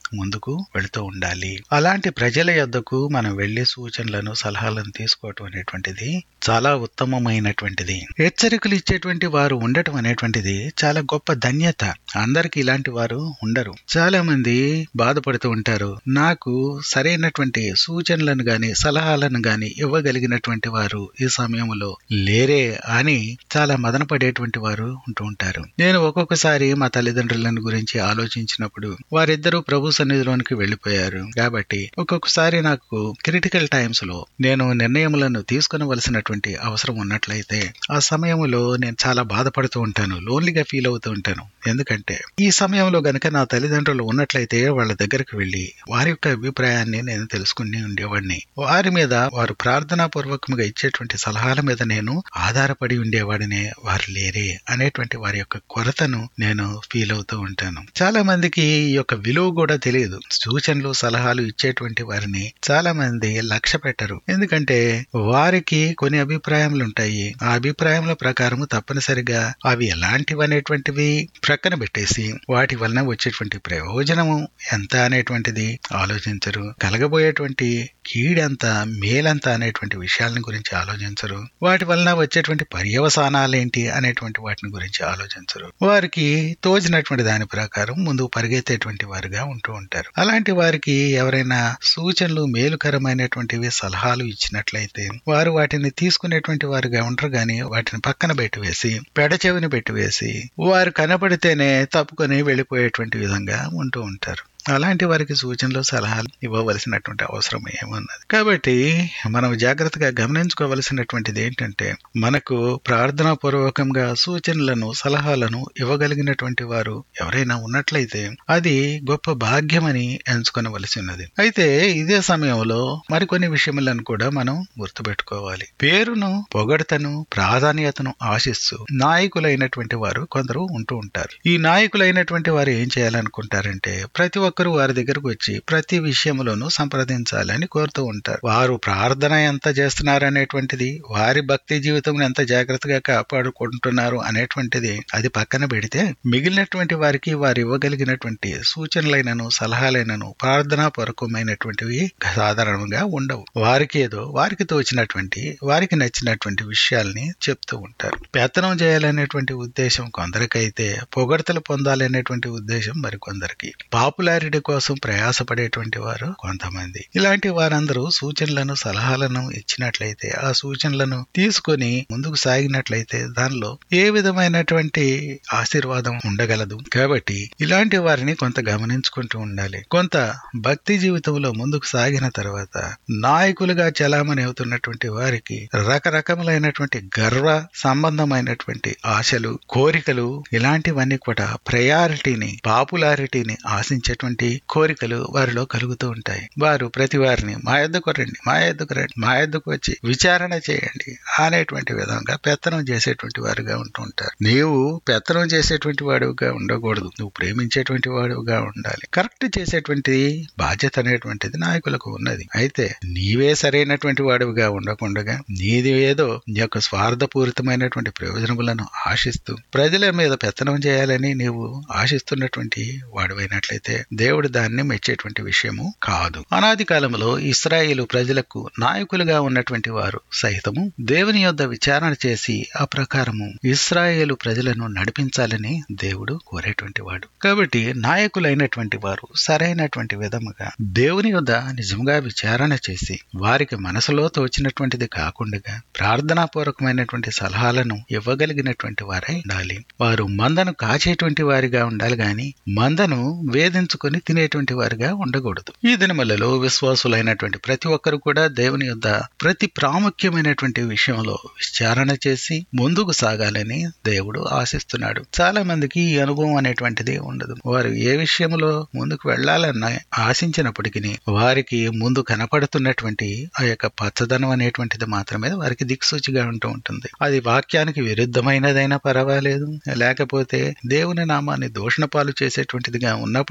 ముందుకు వెళుతూ ఉండాలి అలాంటి ప్రజల యొద్దకు మనం వెళ్లి సూచనలను సలహాలను తీసుకోవటం అనేటువంటిది చాలా ఉత్తమమైనటువంటిది హెచ్చరికలు ఇచ్చేటువంటి వారు ఉండటం అనేటువంటిది చాలా గొప్ప ధన్యత అందరికి ఇలాంటి వారు ఉండరు చాలా మంది బాధపడుతూ ఉంటారు నాకు సరైనటువంటి సూచనలను గాని సలహాలను గాని ఇవ్వగలిగినటువంటి వారు ఈ సమయంలో లేరే అని చాలా మదన పడేటువంటి వారు ఉంటూ ఉంటారు నేను ఒక్కొక్కసారి మా తల్లిదండ్రులను గురించి ఆలోచించినప్పుడు వారిద్దరూ ప్రభు సన్నిధిలోనికి వెళ్లిపోయారు కాబట్టి ఒక్కొక్కసారి నాకు క్రిటికల్ టైమ్స్ లో నేను నిర్ణయములను తీసుకునవలసినటువంటి అవసరం ఉన్నట్లయితే ఆ సమయంలో నేను చాలా బాధపడుతూ ఉంటాను లోన్లీగా ఫీల్ అవుతూ ఉంటాను ఎందుకంటే ఈ సమయంలో గనక నా తల్లిదండ్రులు ఉన్నట్లయితే వాళ్ళ దగ్గరికి వెళ్లి వారి యొక్క అభిప్రాయాన్ని నేను తెలుసుకుని ఉండేవాడిని వారి మీద వారు ప్రార్థనా పూర్వకంగా ఇచ్చేటువంటి సలహాల మీద నేను ఆధారపడి ఉండేవాడినే వారు లేరే అనేటువంటి వారి యొక్క కొరతను నేను ఫీల్ అవుతూ ఉంటాను చాలా మందికి ఈ యొక్క విలువ కూడా తెలియదు సూచనలు సలహాలు ఇచ్చేటువంటి వారిని చాలా మంది లక్ష్య పెట్టరు ఎందుకంటే వారికి కొన్ని అభిప్రాయములు ఉంటాయి ఆ అభిప్రాయముల ప్రకారం తప్పనిసరిగా అవి ఎలాంటివి అనేటువంటివి ప్రక్కన పెట్టేసి వాటి వలన వచ్చేటువంటి ప్రయోజనము ఎంత అనేటువంటిది ఆలోచించరు కలగబోయేటువంటి కీడెంత మేలంత అనేటువంటి విషయాలను గురించి ఆలోచించరు వాటి వలన వచ్చేటువంటి పర్యవసానాలేంటి అనేటువంటి వాటిని గురించి ఆలోచించరు వారికి తోచినటువంటి దాని ప్రకారం ముందుకు పరిగెత్తేటువంటి వారుగా ఉంటూ ఉంటారు అలాంటి వారికి ఎవరైనా సూచనలు మేలుకరమైనటువంటివి సలహాలు ఇచ్చినట్లయితే వారు వాటిని తీసుకునేటువంటి వారుగా ఉండరు గాని వాటిని పక్కన పెట్టివేసి పెడచెవిని పెట్టివేసి వారు కనపడితేనే తప్పుకొని వెళ్ళిపోయేటువంటి విధంగా ఉంటూ ఉంటారు అలాంటి వారికి సూచనలు సలహాలు ఇవ్వవలసినటువంటి అవసరం ఏమున్నది కాబట్టి మనం జాగ్రత్తగా గమనించుకోవలసినటువంటిది ఏంటంటే మనకు ప్రార్థనా పూర్వకంగా సూచనలను సలహాలను ఇవ్వగలిగినటువంటి వారు ఎవరైనా ఉన్నట్లయితే అది గొప్ప భాగ్యమని ఎంచుకొనవలసి ఉన్నది అయితే ఇదే సమయంలో మరికొన్ని విషయములను కూడా మనం గుర్తుపెట్టుకోవాలి పేరును పొగడతను ప్రాధాన్యతను ఆశిస్తూ నాయకులైనటువంటి వారు కొందరు ఉంటూ ఉంటారు ఈ నాయకులైనటువంటి వారు ఏం చేయాలనుకుంటారంటే ప్రతి ఒక్కరు వారి దగ్గరకు వచ్చి ప్రతి విషయంలోనూ సంప్రదించాలని కోరుతూ ఉంటారు వారు ప్రార్థన ఎంత చేస్తున్నారు అనేటువంటిది వారి భక్తి జీవితం ఎంత జాగ్రత్తగా కాపాడుకుంటున్నారు అనేటువంటిది అది పక్కన పెడితే మిగిలినటువంటి వారికి వారు ఇవ్వగలిగినటువంటి సూచనలైనను సలహాలైనను ప్రార్థనా పూర్వకమైనటువంటివి సాధారణంగా ఉండవు వారికి ఏదో వారికి తోచినటువంటి వారికి నచ్చినటువంటి విషయాల్ని చెప్తూ ఉంటారు పెత్తనం చేయాలనేటువంటి ఉద్దేశం కొందరికైతే పొగడతలు పొందాలనేటువంటి ఉద్దేశం మరికొందరికి పాపులారిటీ కోసం ప్రయాసపడేటువంటి వారు కొంతమంది ఇలాంటి వారందరూ సూచనలను సలహాలను ఇచ్చినట్లయితే ఆ సూచనలను తీసుకొని ముందుకు సాగినట్లయితే దానిలో ఏ విధమైనటువంటి ఆశీర్వాదం ఉండగలదు కాబట్టి ఇలాంటి వారిని కొంత గమనించుకుంటూ ఉండాలి కొంత భక్తి జీవితంలో ముందుకు సాగిన తర్వాత నాయకులుగా చలామణి అవుతున్నటువంటి వారికి రకరకములైనటువంటి గర్వ సంబంధమైనటువంటి ఆశలు కోరికలు ఇలాంటివన్నీ కూడా ప్రయారిటీని పాపులారిటీని ఆశించేటువంటి కోరికలు వారిలో కలుగుతూ ఉంటాయి వారు ప్రతి వారిని మా ఎద్దుకు రండి మా ఎద్దుకు రండి మా ఎద్దుకు వచ్చి విచారణ చేయండి అనేటువంటి విధంగా పెత్తనం చేసేటువంటి వారుగా ఉంటూ ఉంటారు నీవు పెత్తనం చేసేటువంటి వాడుగా ఉండకూడదు నువ్వు ప్రేమించేటువంటి వాడుగా ఉండాలి కరెక్ట్ చేసేటువంటి బాధ్యత అనేటువంటిది నాయకులకు ఉన్నది అయితే నీవే సరైనటువంటి వాడుగా ఉండకుండా నీది ఏదో నీ యొక్క స్వార్థపూరితమైనటువంటి ప్రయోజనములను ఆశిస్తూ ప్రజల మీద పెత్తనం చేయాలని నీవు ఆశిస్తున్నటువంటి వాడువైనట్లయితే దేవుడు దాన్ని మెచ్చేటువంటి విషయము కాదు అనాది కాలంలో ఇస్రాయేలు ప్రజలకు నాయకులుగా ఉన్నటువంటి వారు సైతము దేవుని యొద్ద విచారణ చేసి ఆ ప్రకారము ఇస్రాయేలు ప్రజలను నడిపించాలని దేవుడు కోరేటువంటి వాడు కాబట్టి నాయకులైనటువంటి వారు సరైనటువంటి విధముగా దేవుని యొద్ద నిజంగా విచారణ చేసి వారికి మనసులో తోచినటువంటిది కాకుండా ప్రార్థనాపూర్వకమైనటువంటి సలహాలను ఇవ్వగలిగినటువంటి వారై ఉండాలి వారు మందను కాచేటువంటి వారిగా ఉండాలి గాని మందను వేధించుకొని తినేటువంటి వారిగా ఉండకూడదు ఈ దినములలో విశ్వాసులైనటువంటి ప్రతి ఒక్కరు కూడా దేవుని యొద్ద ప్రతి ప్రాముఖ్యమైనటువంటి విషయంలో విచారణ చేసి ముందుకు సాగాలని దేవుడు ఆశిస్తున్నాడు చాలా మందికి ఈ అనుభవం అనేటువంటిది ఉండదు వారు ఏ విషయంలో ముందుకు వెళ్లాలన్న ఆశించినప్పటికీ వారికి ముందు కనపడుతున్నటువంటి ఆ యొక్క పచ్చదనం అనేటువంటిది మాత్రమే వారికి దిక్సూచిగా ఉంటూ ఉంటుంది అది వాక్యానికి విరుద్ధమైనదైనా పర్వాలేదు లేకపోతే దేవుని నామాన్ని దూషణ పాలు చేసేటువంటిదిగా ఉన్నప్పటికైనా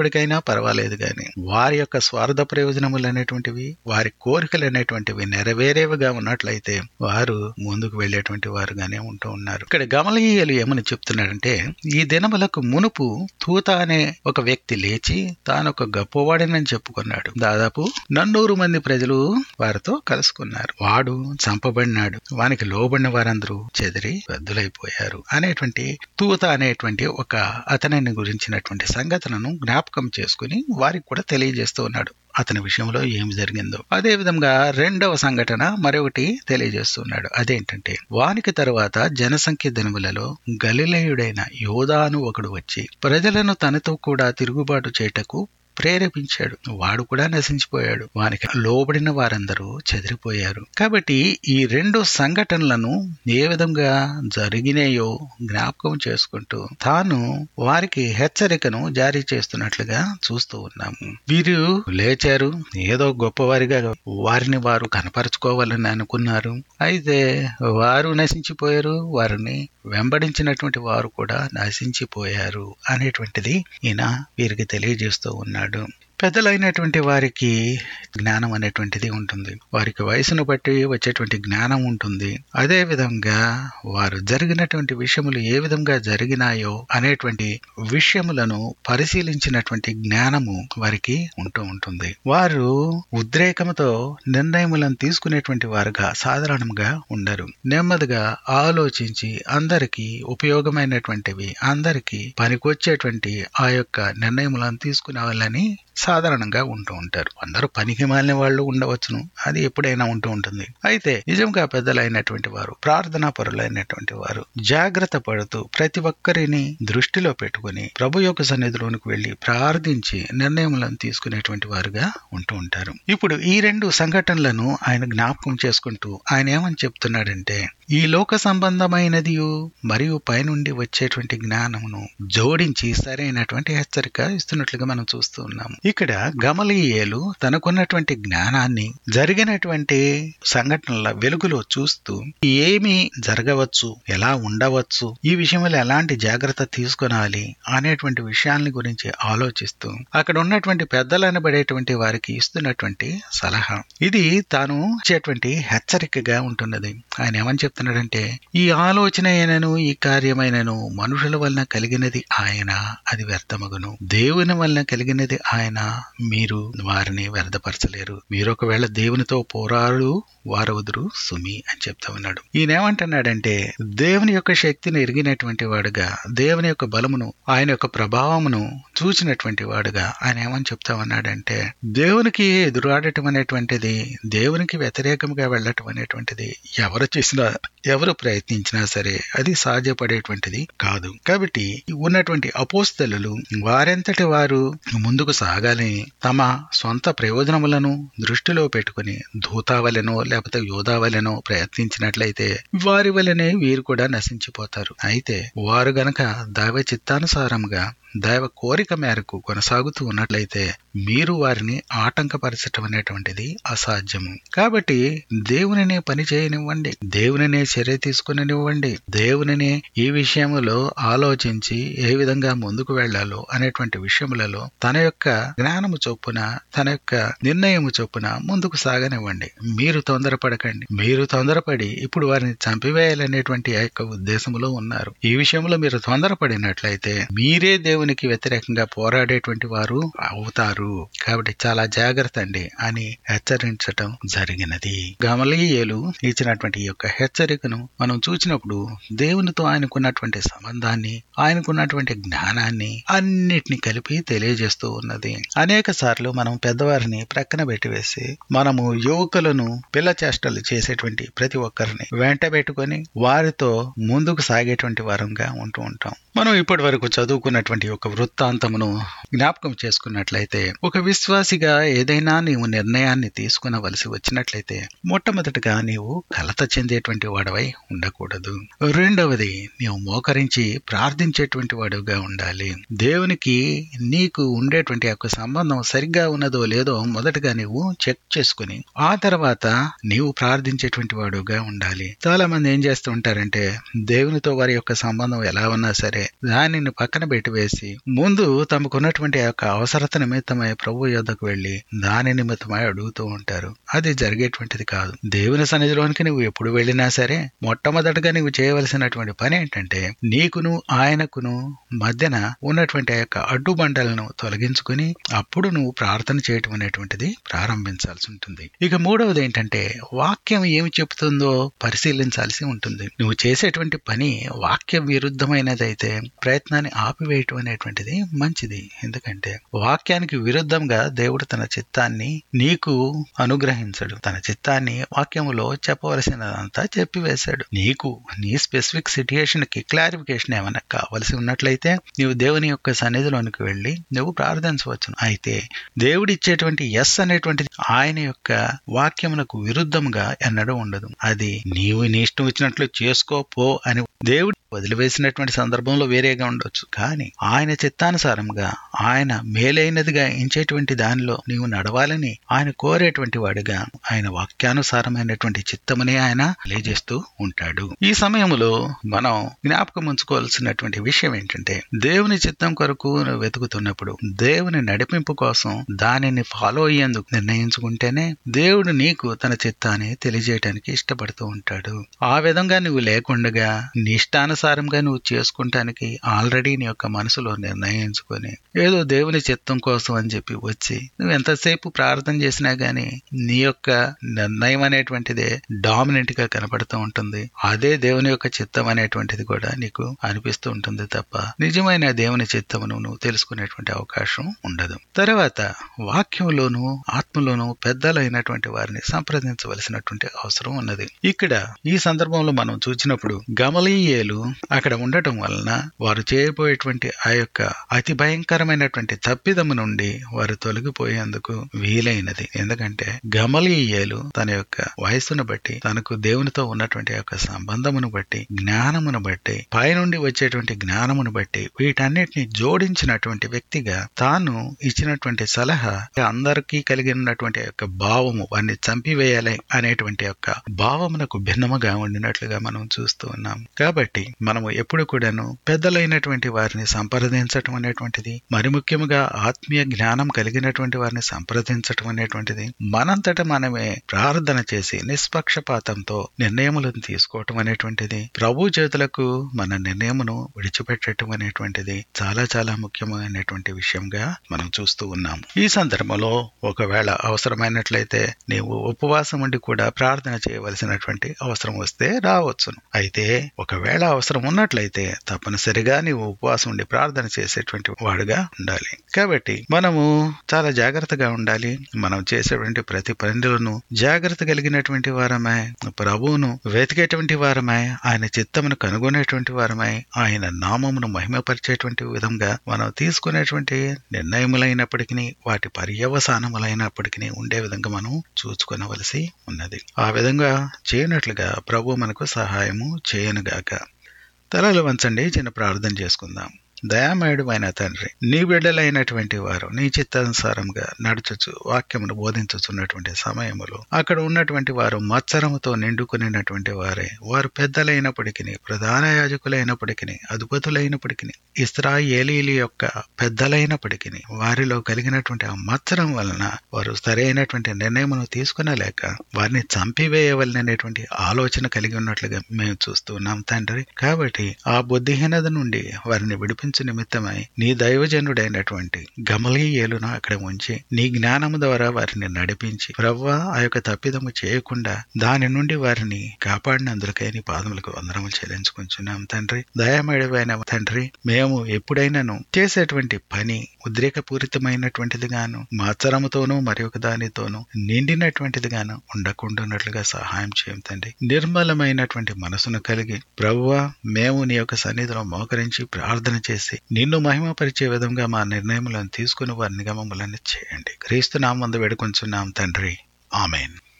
పర్వాలేదు గాని వారి యొక్క స్వార్థ ప్రయోజనములు అనేటువంటివి వారి కోరికలు అనేటువంటివి నెరవేరేవిగా ఉన్నట్లయితే వారు ముందుకు వెళ్లేటువంటి వారుగానే ఉంటూ ఉన్నారు ఇక్కడ గమలీయులు ఏమని చెప్తున్నాడంటే ఈ దినములకు మునుపు తూత అనే ఒక వ్యక్తి లేచి తాను ఒక గొప్పవాడినని చెప్పుకున్నాడు దాదాపు నన్నూరు మంది ప్రజలు వారితో కలుసుకున్నారు వాడు చంపబడినాడు వానికి లోబడిన వారందరూ చెదిరి రద్దులైపోయారు అనేటువంటి తూత అనేటువంటి ఒక అతనిని గురించినటువంటి సంగతులను జ్ఞాపకం చేసుకుని వారికి కూడా తెలియజేస్తూ ఉన్నాడు అతని విషయంలో ఏం జరిగిందో అదే విధంగా రెండవ సంఘటన మరొకటి తెలియజేస్తున్నాడు అదేంటంటే వానికి తరువాత జనసంఖ్య దినములలో గలిలయుడైన యోధాను ఒకడు వచ్చి ప్రజలను తనతో కూడా తిరుగుబాటు చేయుటకు ప్రేరేపించాడు వాడు కూడా నశించిపోయాడు వానికి లోబడిన వారందరూ చెదిరిపోయారు కాబట్టి ఈ రెండు సంఘటనలను ఏ విధంగా జరిగినాయో జ్ఞాపకం చేసుకుంటూ తాను వారికి హెచ్చరికను జారీ చేస్తున్నట్లుగా చూస్తూ ఉన్నాము వీరు లేచారు ఏదో గొప్పవారిగా వారిని వారు కనపరుచుకోవాలని అనుకున్నారు అయితే వారు నశించిపోయారు వారిని వెంబడించినటువంటి వారు కూడా నశించిపోయారు అనేటువంటిది ఈయన వీరికి తెలియజేస్తూ ఉన్నాడు పెద్దలైనటువంటి వారికి జ్ఞానం అనేటువంటిది ఉంటుంది వారికి వయసును బట్టి వచ్చేటువంటి జ్ఞానం ఉంటుంది అదే విధంగా వారు జరిగినటువంటి విషయములు ఏ విధంగా జరిగినాయో అనేటువంటి విషయములను పరిశీలించినటువంటి జ్ఞానము వారికి ఉంటూ ఉంటుంది వారు ఉద్రేకముతో నిర్ణయములను తీసుకునేటువంటి వారుగా సాధారణంగా ఉండరు నెమ్మదిగా ఆలోచించి అందరికీ ఉపయోగమైనటువంటివి అందరికీ పనికొచ్చేటువంటి ఆ యొక్క నిర్ణయములను తీసుకునే వాళ్ళని సాధారణంగా ఉంటూ ఉంటారు అందరూ పనికి మాలిన వాళ్ళు ఉండవచ్చును అది ఎప్పుడైనా ఉంటూ ఉంటుంది అయితే నిజంగా పెద్దలైనటువంటి వారు ప్రార్థనా పరులైనటువంటి వారు జాగ్రత్త పడుతూ ప్రతి ఒక్కరిని దృష్టిలో పెట్టుకుని ప్రభు యొక్క సన్నిధిలోనికి వెళ్లి ప్రార్థించి నిర్ణయములను తీసుకునేటువంటి వారుగా ఉంటూ ఉంటారు ఇప్పుడు ఈ రెండు సంఘటనలను ఆయన జ్ఞాపకం చేసుకుంటూ ఆయన ఏమని చెప్తున్నాడంటే ఈ లోక సంబంధమైనది మరియు పైనుండి వచ్చేటువంటి జ్ఞానమును జోడించి సరైనటువంటి హెచ్చరిక ఇస్తున్నట్లుగా మనం చూస్తూ ఉన్నాము ఇక్కడ గమలీయేలు తనకున్నటువంటి జ్ఞానాన్ని జరిగినటువంటి సంఘటనల వెలుగులో చూస్తూ ఏమి జరగవచ్చు ఎలా ఉండవచ్చు ఈ విషయంలో ఎలాంటి జాగ్రత్త తీసుకొనాలి అనేటువంటి విషయాలని గురించి ఆలోచిస్తూ అక్కడ ఉన్నటువంటి పెద్దలు అనబడేటువంటి వారికి ఇస్తున్నటువంటి సలహా ఇది తాను ఇచ్చేటువంటి హెచ్చరికగా ఉంటున్నది ఆయన ఏమని చెప్తున్నాడంటే ఈ ఆలోచన అయినను ఈ కార్యమైనను మనుషుల వలన కలిగినది ఆయన అది వ్యర్థమగును దేవుని వలన కలిగినది ఆయన మీరు వారిని వ్యర్థపరచలేరు మీరు ఒకవేళ దేవునితో పోరాడు వారవదురు సుమి అని చెప్తా ఉన్నాడు ఈయన ఏమంటున్నాడంటే దేవుని యొక్క శక్తిని ఎరిగినటువంటి వాడుగా దేవుని యొక్క బలమును ఆయన యొక్క ప్రభావమును చూసినటువంటి వాడుగా ఆయన ఏమని చెప్తా ఉన్నాడంటే దేవునికి ఎదురాడటం అనేటువంటిది దేవునికి వ్యతిరేకంగా వెళ్ళటం అనేటువంటిది ఎవరు చేసినా ఎవరు ప్రయత్నించినా సరే అది సాధ్యపడేటువంటిది కాదు కాబట్టి ఉన్నటువంటి అపోస్తలు వారెంతటి వారు ముందుకు సాగాలని తమ సొంత ప్రయోజనములను దృష్టిలో పెట్టుకుని దూతావలెనో లేకపోతే యోధావలెనో ప్రయత్నించినట్లయితే వారి వలనే వీరు కూడా నశించిపోతారు అయితే వారు గనక దైవ చిత్తానుసారంగా దైవ కోరిక మేరకు కొనసాగుతూ ఉన్నట్లయితే మీరు వారిని ఆటంకపరచటం అనేటువంటిది అసాధ్యము కాబట్టి దేవునినే పని చేయనివ్వండి దేవునినే చర్య తీసుకునివ్వండి దేవునినే ఈ విషయములో ఆలోచించి ఏ విధంగా ముందుకు వెళ్లాలో అనేటువంటి విషయములలో తన యొక్క జ్ఞానము చొప్పున తన యొక్క నిర్ణయము చొప్పున ముందుకు సాగనివ్వండి మీరు తొందరపడకండి మీరు తొందరపడి ఇప్పుడు వారిని చంపివేయాలనేటువంటి ఆ యొక్క ఉద్దేశంలో ఉన్నారు ఈ విషయంలో మీరు తొందరపడినట్లయితే మీరే దేవుని దేవునికి వ్యతిరేకంగా పోరాడేటువంటి వారు అవుతారు కాబట్టి చాలా జాగ్రత్త అండి అని హెచ్చరించటం జరిగినది గమలీయేలు ఇచ్చినటువంటి ఈ యొక్క హెచ్చరికను మనం చూసినప్పుడు దేవునితో ఆయనకున్నటువంటి సంబంధాన్ని ఆయనకున్నటువంటి జ్ఞానాన్ని అన్నిటిని కలిపి తెలియజేస్తూ ఉన్నది అనేక సార్లు మనం పెద్దవారిని ప్రక్కన పెట్టివేసి మనము యువకులను పిల్ల చేష్టలు చేసేటువంటి ప్రతి ఒక్కరిని వెంట పెట్టుకొని వారితో ముందుకు సాగేటువంటి వారంగా ఉంటూ ఉంటాం మనం ఇప్పటి వరకు చదువుకున్నటువంటి ఒక వృత్తాంతమును జ్ఞాపకం చేసుకున్నట్లయితే ఒక విశ్వాసిగా ఏదైనా నీవు నిర్ణయాన్ని తీసుకునవలసి వచ్చినట్లయితే మొట్టమొదటిగా నీవు కలత చెందేటువంటి వాడవై ఉండకూడదు రెండవది నీవు మోకరించి ప్రార్థించేటువంటి వాడుగా ఉండాలి దేవునికి నీకు ఉండేటువంటి యొక్క సంబంధం సరిగ్గా ఉన్నదో లేదో మొదటగా నీవు చెక్ చేసుకుని ఆ తర్వాత నీవు ప్రార్థించేటువంటి వాడుగా ఉండాలి చాలా మంది ఏం చేస్తూ ఉంటారంటే దేవునితో వారి యొక్క సంబంధం ఎలా ఉన్నా సరే దానిని పక్కన పెట్టివేసి చేసి ముందు తమకున్నటువంటి ఆ యొక్క అవసరత నిమిత్తమై ప్రభు యొద్దకు వెళ్లి దాని నిమిత్తమై అడుగుతూ ఉంటారు అది జరిగేటువంటిది కాదు దేవుని సన్నిధిలోనికి నువ్వు ఎప్పుడు వెళ్ళినా సరే మొట్టమొదటగా నువ్వు చేయవలసినటువంటి పని ఏంటంటే నీకును ఆయనకును మధ్యన ఉన్నటువంటి ఆ యొక్క అడ్డుబండలను తొలగించుకుని అప్పుడు నువ్వు ప్రార్థన చేయటం అనేటువంటిది ప్రారంభించాల్సి ఉంటుంది ఇక మూడవది ఏంటంటే వాక్యం ఏమి చెబుతుందో పరిశీలించాల్సి ఉంటుంది నువ్వు చేసేటువంటి పని వాక్య విరుద్ధమైనదైతే ప్రయత్నాన్ని ఆపివేయటం అనేటువంటిది మంచిది ఎందుకంటే వాక్యానికి విరుద్ధంగా దేవుడు తన చిత్తాన్ని నీకు అనుగ్రహించడు తన చిత్తాన్ని వాక్యములో చెప్పవలసినదంతా చెప్పివేశాడు నీకు నీ స్పెసిఫిక్ సిట్యుయేషన్ కి క్లారిఫికేషన్ ఏమైనా కావలసి ఉన్నట్లయితే నీవు దేవుని యొక్క సన్నిధిలోనికి వెళ్ళి నువ్వు ప్రార్థించవచ్చును అయితే దేవుడు ఇచ్చేటువంటి ఎస్ అనేటువంటిది ఆయన యొక్క వాక్యమునకు విరుద్ధంగా ఎన్నడూ ఉండదు అది నీవు నీ ఇష్టం వచ్చినట్లు చేసుకోపో అని దేవుడు వదిలివేసినటువంటి సందర్భంలో వేరేగా ఉండొచ్చు కానీ ఆయన చిత్తానుసారంగా ఆయన మేలైనదిగా ఎంచేటువంటి దానిలో నీవు నడవాలని ఆయన కోరేటువంటి వాడిగా ఆయన వాక్యానుసారమైనటువంటి చిత్తమని ఆయన తెలియజేస్తూ ఉంటాడు ఈ సమయంలో మనం జ్ఞాపకం ఉంచుకోవాల్సినటువంటి విషయం ఏంటంటే దేవుని చిత్తం కొరకు నువ్వు వెతుకుతున్నప్పుడు దేవుని నడిపింపు కోసం దానిని ఫాలో అయ్యేందుకు నిర్ణయించుకుంటేనే దేవుడు నీకు తన చిత్తాన్ని తెలియజేయడానికి ఇష్టపడుతూ ఉంటాడు ఆ విధంగా నువ్వు లేకుండగా నీ ఇష్టానుసారంగా నువ్వు చేసుకుంటానికి ఆల్రెడీ నీ యొక్క మనసులో నిర్ణయించుకొని ఏదో దేవుని చిత్తం కోసం అని చెప్పి వచ్చి నువ్వు ఎంతసేపు ప్రార్థన చేసినా గానీ నీ యొక్క నిర్ణయం అనేటువంటిదే డామినెంట్ గా కనపడుతూ ఉంటుంది అదే దేవుని యొక్క చిత్తం అనేటువంటిది కూడా నీకు అనిపిస్తూ ఉంటుంది తప్ప నిజమైన దేవుని చిత్తమును నువ్వు తెలుసుకునేటువంటి అవకాశం ఉండదు తర్వాత వాక్యంలోను ఆత్మలోను పెద్దలైనటువంటి వారిని సంప్రదించవలసినటువంటి అవసరం ఉన్నది ఇక్కడ ఈ సందర్భంలో మనం చూసినప్పుడు గమలీయేలు అక్కడ ఉండటం వలన వారు చేయబోయేటువంటి ఆ యొక్క అతి భయంకరమైనటువంటి తప్పిదము నుండి వారు తొలగిపోయేందుకు వీలైనది ఎందుకంటే గమలీయేలు తన యొక్క వయస్సును బట్టి తనకు దేవునితో ఉన్నటువంటి యొక్క సంబంధమును బట్టి జ్ఞానమును బట్టి పైనుండి వచ్చేటువంటి జ్ఞానమును బట్టి వీటన్నిటిని జోడించినటువంటి వ్యక్తిగా తాను ఇచ్చినటువంటి సలహా అందరికీ కలిగి ఉన్నటువంటి యొక్క భావము వారిని చంపివేయాలి అనేటువంటి యొక్క భావమునకు భిన్నముగా ఉండినట్లుగా మనం చూస్తూ ఉన్నాం కాబట్టి మనము ఎప్పుడు కూడాను పెద్దలైనటువంటి వారిని సంప్రదించటం అనేటువంటిది మరి ముఖ్యముగా ఆత్మీయ జ్ఞానం కలిగినటువంటి వారిని సంప్రదించటం అనేటువంటిది మనంతట మనమే ప్రార్థన చేసి నిష్పక్షపాతంతో నిర్ణయములను తీసుకోవటం అనేటువంటిది ప్రభు చేతులకు మన నిర్ణయమును విడిచిపెట్టడం అనేటువంటిది చాలా చాలా ముఖ్యమైనటువంటి విషయంగా మనం చూస్తూ ఉన్నాం ఈ సందర్భంలో ఒకవేళ అవసరమైనట్లయితే నీవు ఉపవాసం ఉండి కూడా ప్రార్థన చేయవలసినటువంటి అవసరం వస్తే రావచ్చును అయితే ఒకవేళ అవసరం ఉన్నట్లయితే తప్పనిసరిగా నీవు ఉపవాసం ఉండి ప్రార్థన చేసేటువంటి వాడుగా ఉండాలి కాబట్టి మనము చాలా జాగ్రత్తగా ఉండాలి మనం చేసేటువంటి ప్రతి పనులను జాగ్రత్త కలిగినటువంటి వారమై ప్రభువును వెతికేటువంటి వారమై ఆయన చిత్తమును కనుగొనేటువంటి వారమై ఆయన నామమును మహిమపరిచేటువంటి విధంగా మనం తీసుకునేటువంటి నిర్ణయములైనప్పటికీ వాటి పర్యవసానములైనప్పటికీ ఉండే విధంగా మనం చూసుకొనవలసి ఉన్నది ఆ విధంగా చేయనట్లుగా ప్రభు మనకు సహాయము చేయనుగాక తలలు వంచండి చిన్న ప్రార్థన చేసుకుందాం దయామయుడు అయిన తండ్రి నీ బిడ్డలైనటువంటి వారు నీ చిత్తానుసారంగా నడుచుచు వాక్యమును బోధించుచున్నటువంటి సమయములో అక్కడ ఉన్నటువంటి వారు మత్సరముతో నిండుకునినటువంటి వారే వారు పెద్దలైనప్పటికీ ప్రధాన యాజకులైనప్పటికీ అధిపతులైనప్పటికీ ఇస్రాయేలీల యొక్క పెద్దలైనప్పటికీ వారిలో కలిగినటువంటి ఆ మత్సరం వలన వారు సరైనటువంటి నిర్ణయమును తీసుకునలేక వారిని చంపివేయవలననేటువంటి ఆలోచన కలిగి ఉన్నట్లుగా మేము చూస్తున్నాం తండ్రి కాబట్టి ఆ బుద్ధిహీనత నుండి వారిని విడిపించు నిమిత్తమై నీ దైవజనుడైనటువంటి గమలీయేలును అక్కడ ఉంచి నీ జ్ఞానము ద్వారా వారిని నడిపించి ప్రవ్వ ఆ యొక్క తప్పిదము చేయకుండా దాని నుండి వారిని కాపాడినందులకై నీ పాదములకు వందనములు చెల్లించుకుంటున్నాం తండ్రి దయామేడవైన తండ్రి మేము ఎప్పుడైనాను చేసేటువంటి పని ఉద్రేకపూరితమైనటువంటిది గాను మాచరముతోనూ మరి ఒక దానితోనూ నిండినటువంటిది గాను ఉండకుండాన్నట్లుగా సహాయం చేయం తండ్రి నిర్మలమైనటువంటి మనసును కలిగి ప్రభువా మేము నీ యొక్క సన్నిధిలో మోకరించి ప్రార్థన చేసి నిన్ను మహిమపరిచే విధంగా మా నిర్ణయములను తీసుకుని వారిని మమ్మల్ని చేయండి క్రీస్తు నామందు వేడుకొంచున్నాం తండ్రి ఆమెన్